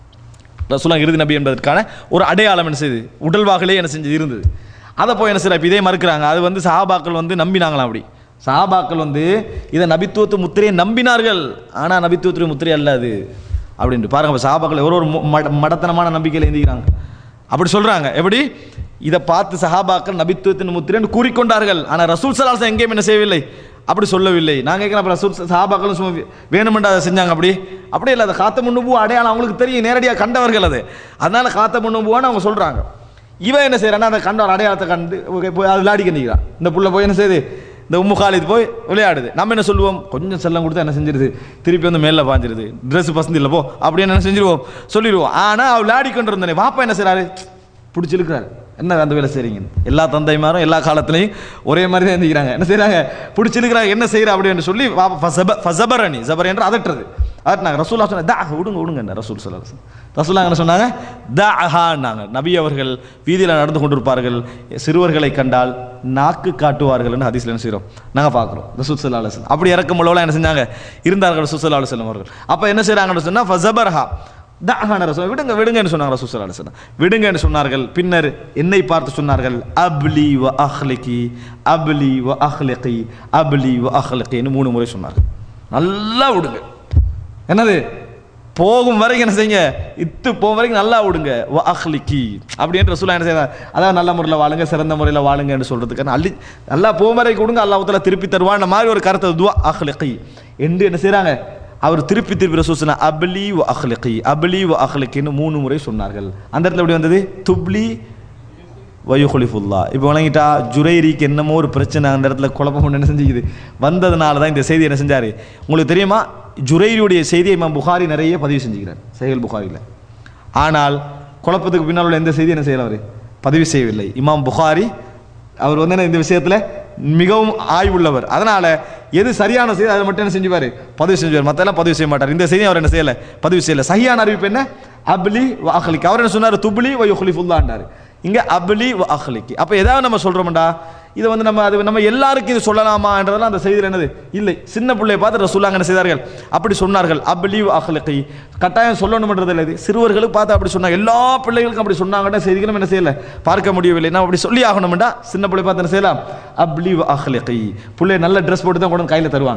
ரசூலா இறுதி நபி என்பதற்கான ஒரு அடையாளம் என்ன செய்யுது உடல்வாகலே என்ன செஞ்சது இருந்தது அதை போய் என்ன செய்யற இப்போ இதே மறுக்கிறாங்க அது வந்து சஹாபாக்கள் வந்து நம்பினாங்களாம் அப்படி சஹாபாக்கள் வந்து இதை நபித்துவத்து முத்திரையை நம்பினார்கள் ஆனால் நபித்துவத்துடைய முத்திரை அல்ல அது அப்படின்ட்டு பாருங்க இப்போ சஹாபாக்கள் ஒரு ஒரு மு- மட- மடத்தனமான நம்பிக்கையில் எழுந்திக்கிறாங்க அப்படி சொல்றாங்க எப்படி இதை பார்த்து சஹாபாக்கள் நபித்துவத்தின் முத்திரைன்னு கூறிக்கொண்டார்கள் ஆனால் ரசூல் சலாசம் எங்கேயும் என்ன செய்யவில்லை அப்படி சொல்லவில்லை நான் கேட்குறேன் அப்ப ரசூல் ச- சஹாபாக்களும் சும்மா வே- வேணுமென்று அதை செஞ்சாங்க அப்படி அப்படியே இல்லை அதை காத்த முன்னுபூ அடையாளம் அவங்களுக்கு தெரியும் நேரடியாக கண்டவர்கள் அது அதனால காத்த முன்னுபூவான்னு அவங்க சொல்றாங்க இவன் என்ன செய்யறான்னா அந்த கண்ட ஒரு அடையாளத்தை கண்டு ஓகே, போய் அது விளையாடிக்க நிற்கிறான் இந்த புள்ள போய் என்ன செய்யுது இந்த உம்மு காலித் போய் விளையாடுது நம்ம என்ன சொல்லுவோம் கொஞ்சம் செல்லம் கொடுத்தா என்ன செஞ்சிருது திருப்பி வந்து மேலே பாஞ்சிருது Dress பசந்து இல்லை போ அப்படின்னு என்ன செஞ்சிருவோம் சொல்லிடுவோம் ஆனால் அவள் விளையாடி கொண்டு இருந்தனே பாப்பா என்ன செய்றாரு பிடிச்சிருக்கிறாரு என்ன அந்த வேலை செய்றீங்க எல்லா தந்தைமாரும் எல்லா காலத்துலையும் ஒரே மாதிரி தான் இருந்துக்கிறாங்க என்ன செய்றாங்க பிடிச்சிருக்கிறாங்க என்ன செய்யற அப்படின்னு சொல்லி பாப்பா ஃபசப ஃபசபரணி ஜபர் என்று அதட்டுறது அதட்டினாங்க ரசூலா சொன்ன தா விடுங்க விடுங்க ரசூல் சொல்லலாம் ரசூலா என்ன சொன்னாங்க தஹான்னாங்க நபி அவர்கள் வீதியில் நடந்து கொண்டிருப்பார்கள் சிறுவர்களை கண்டால் நாக்கு காட்டுவார்கள்னு ஹதீஸ்ல என்ன செய்கிறோம் நாங்கள் பார்க்குறோம் ரசூல் சல்லா அலுவலம் அப்படி இறக்கும் உள்ளவலாம் என்ன செஞ்சாங்க இருந்தார்கள் ரசூல் சல்லா அலுவலம் அவர்கள் அப்போ என்ன செய்கிறாங்கன்னு சொன்னால் ஃபசபர்ஹா தஹான ரசூல் விடுங்க விடுங்கன்னு சொன்னாங்க ரசூல் சல்லா அலுவலம் விடுங்கன்னு சொன்னார்கள் பின்னர் என்னை பார்த்து சொன்னார்கள் அப்லி வ அஹ்லிகி அப்லி வ அஹ்லிகி அப்லி வ அஹ்லிகின்னு மூணு முறை சொன்னார்கள் நல்லா விடுங்க என்னது போகும் வரைக்கும் என்ன செய்யுங்க இத்து போகும் வரைக்கும் நல்லா விடுங்க வ அஹ்லிக்கி அப்படின்ற ரசூலா என்ன செய்யறாங்க அதாவது நல்ல முறையில் வாழுங்க சிறந்த முறையில் வாழுங்கன்னு சொல்றதுக்கு அள்ளி நல்லா போகும் வரைக்கும் கொடுங்க அல்லாஹ் தஆலா திருப்பி தருவான் மாதிரி ஒரு கருத்தை துவா அஹ்லிக்கி என்று என்ன செய்றாங்க அவர் திருப்பி திருப்பி ரசூல் சொன்னா அப்லி வ அஹ்லிக்கி அப்லி வ அஹ்லிக்கின்னு மூணு முறை சொன்னார்கள் அந்த இடத்துல எப்படி வந்தது துப்லி வயுஹுலிஃபுல்லா இப்போ வழங்கிட்டா ஜுரைரிக்கு என்னமோ ஒரு பிரச்சனை அந்த இடத்துல குழப்பம் ஒண்ணு என்ன செஞ்சுக்குது வந்ததுனால தான் இந்த செய்தி என்ன செஞ்சாரு உங்களுக்கு தெரியுமா ஜுரைரியுடைய செய்தியை இமாம் புகாரி நிறைய பதிவு செஞ்சுக்கிறார் சைகல் புகாரியில் ஆனால் குழப்பத்துக்கு பின்னால் உள்ள எந்த செய்தி என்ன செய்யல அவர் பதிவு செய்யவில்லை இமாம் புகாரி அவர் வந்து என்ன இந்த விஷயத்தில் மிகவும் ஆய்வுள்ளவர் அதனால எது சரியான செய்தி அதை மட்டும் என்ன செஞ்சுவார் பதிவு செஞ்சுவார் மற்றெல்லாம் பதிவு செய்ய மாட்டார் இந்த செய்தி அவர் என்ன செய்யலை பதிவு செய்யலை சரியான அறிவிப்பு என்ன அப்லி வாஹலிக் அவர் என்ன சொன்னார் துப்லி வயுஹலிஃபுல்லாண்டார் இங்க அப்லி வ அஹ்லிக்கு அப்போ ஏதாவது நம்ம சொல்றோம்டா இதை வந்து நம்ம அது நம்ம எல்லாருக்கும் இது சொல்லலாமான்றதெல்லாம் அந்த செய்தியில் என்னது இல்லை சின்ன பிள்ளையை பார்த்து ரசூலாங்க என்ன செய்தார்கள் அப்படி சொன்னார்கள் அப்லி வ அஹ்லிகி கட்டாயம் சொல்லணும்ன்றது இல்லை இது சிறுவர்களுக்கு பார்த்து அப்படி சொன்னாங்க எல்லா பிள்ளைகளுக்கும் அப்படி சொன்னாங்கன்னா செய்திகளும் என்ன செய்யல பார்க்க முடியவில்லை நான் அப்படி சொல்லி ஆகணும்டா சின்ன பிள்ளை பார்த்து என்ன செய்யலாம் அப்லி வ அஹ்லிகி பிள்ளை நல்ல ட்ரெஸ் போட்டு தான் கொண்டு வந்து கையில் தருவாங்க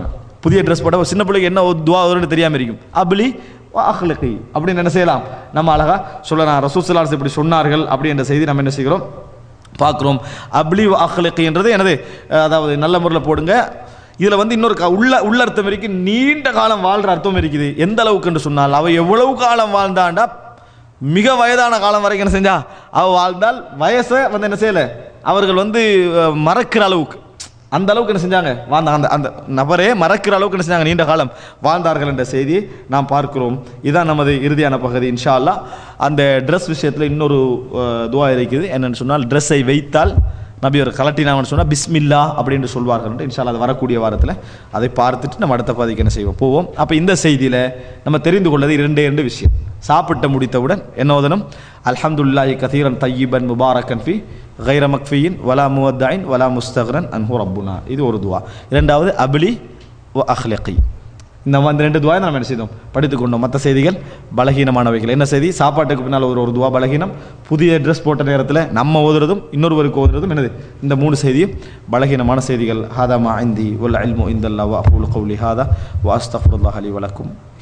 புதிய ட்ரெஸ் போட ஒரு சின்ன பிள்ளைக்கு என்ன ஒரு துவா வரும்னு தெரியாமல் இருக்கும் அபிலி அஹ்லகி அப்படின்னு என்ன செய்யலாம் நம்ம அழகா சொல்லலாம் ரசூசலாஸ் இப்படி சொன்னார்கள் அப்படி என்ற செய்தி நம்ம என்ன செய்கிறோம் பார்க்குறோம் அப்லி அஹ்லகின்றது எனது அஹ், அதாவது நல்ல முறையில் போடுங்க இதில் வந்து இன்னொரு க- உள்ள உள்ள அர்த்தம் இருக்கு நீண்ட காலம் வாழ்கிற அர்த்தம் இருக்குது எந்த அளவுக்கு என்று சொன்னால் அவ எவ்வளவு காலம் வாழ்ந்தாண்டா மிக வயதான காலம் வரைக்கும் என்ன செஞ்சா அவ வாழ்ந்தால் வயசை வந்து என்ன செய்யலை அவர்கள் வந்து அஹ், மறக்கிற அளவுக்கு அந்த அளவுக்கு என்ன செஞ்சாங்க வாழ்ந்த அந்த அந்த நபரே மறக்கிற அளவுக்கு என்ன செஞ்சாங்க நீண்ட காலம் வாழ்ந்தார்கள் என்ற செய்தியை நாம் பார்க்கிறோம் இதான் நமது இறுதியான பகுதி இன்ஷா அல்லாஹ் அந்த ட்ரெஸ் விஷயத்தில் இன்னொரு அஹ், துவா இருக்குது என்னன்னு சொன்னால் ட்ரெஸ்ஸை வைத்தால் நபி ஒரு கலட்டினாங்கன்னு சொன்னால் பிஸ்மில்லா அப்படின்னு சொல்வார்கள் இன்ஷா அல்லாஹ் அது வரக்கூடிய வாரத்தில் அதை பார்த்துட்டு நம்ம அடுத்த பாதிக்கு என்ன செய்வோம் போவோம் அப்போ இந்த செய்தியில் நம்ம தெரிந்து கொள்ளது இரண்டே இரண்டு விஷயம் சாப்பிட்டு முடித்தவுடன் என்ன ஓதனம் அல்ஹம்துலில்லாஹி கதீரன் தையிபன் முபாரக்கன் ஃபி கைர மக்ஃபியின் வலா முவத்தாயின் வலா முஸ்தகரன் அன்ஹு ரப்புனா இது ஒரு துவா இரண்டாவது அபிலி வ அஹ்லகி இந்த மாதிரி இந்த ரெண்டு துவாயை நாம் என்ன செய்தோம் படித்துக் கொண்டோம் மற்ற செய்திகள் பலகீனமானவைகள் என்ன செய்தி சாப்பாட்டுக்கு பின்னால் ஒரு ஒரு துவா பலகீனம் புதிய ட்ரெஸ் போட்ட நேரத்தில் நம்ம ஓதுறதும் இன்னொருவருக்கு ஓதுறதும் என்னது இந்த மூணு செய்தியும் பலகீனமான செய்திகள் ஹாதா மா இந்தி உல் அல்மு இந்தல்லா வா அகூலு கௌலி ஹாதா வா அஸ்தஃபுல்லாஹ் அலி வலக்கும்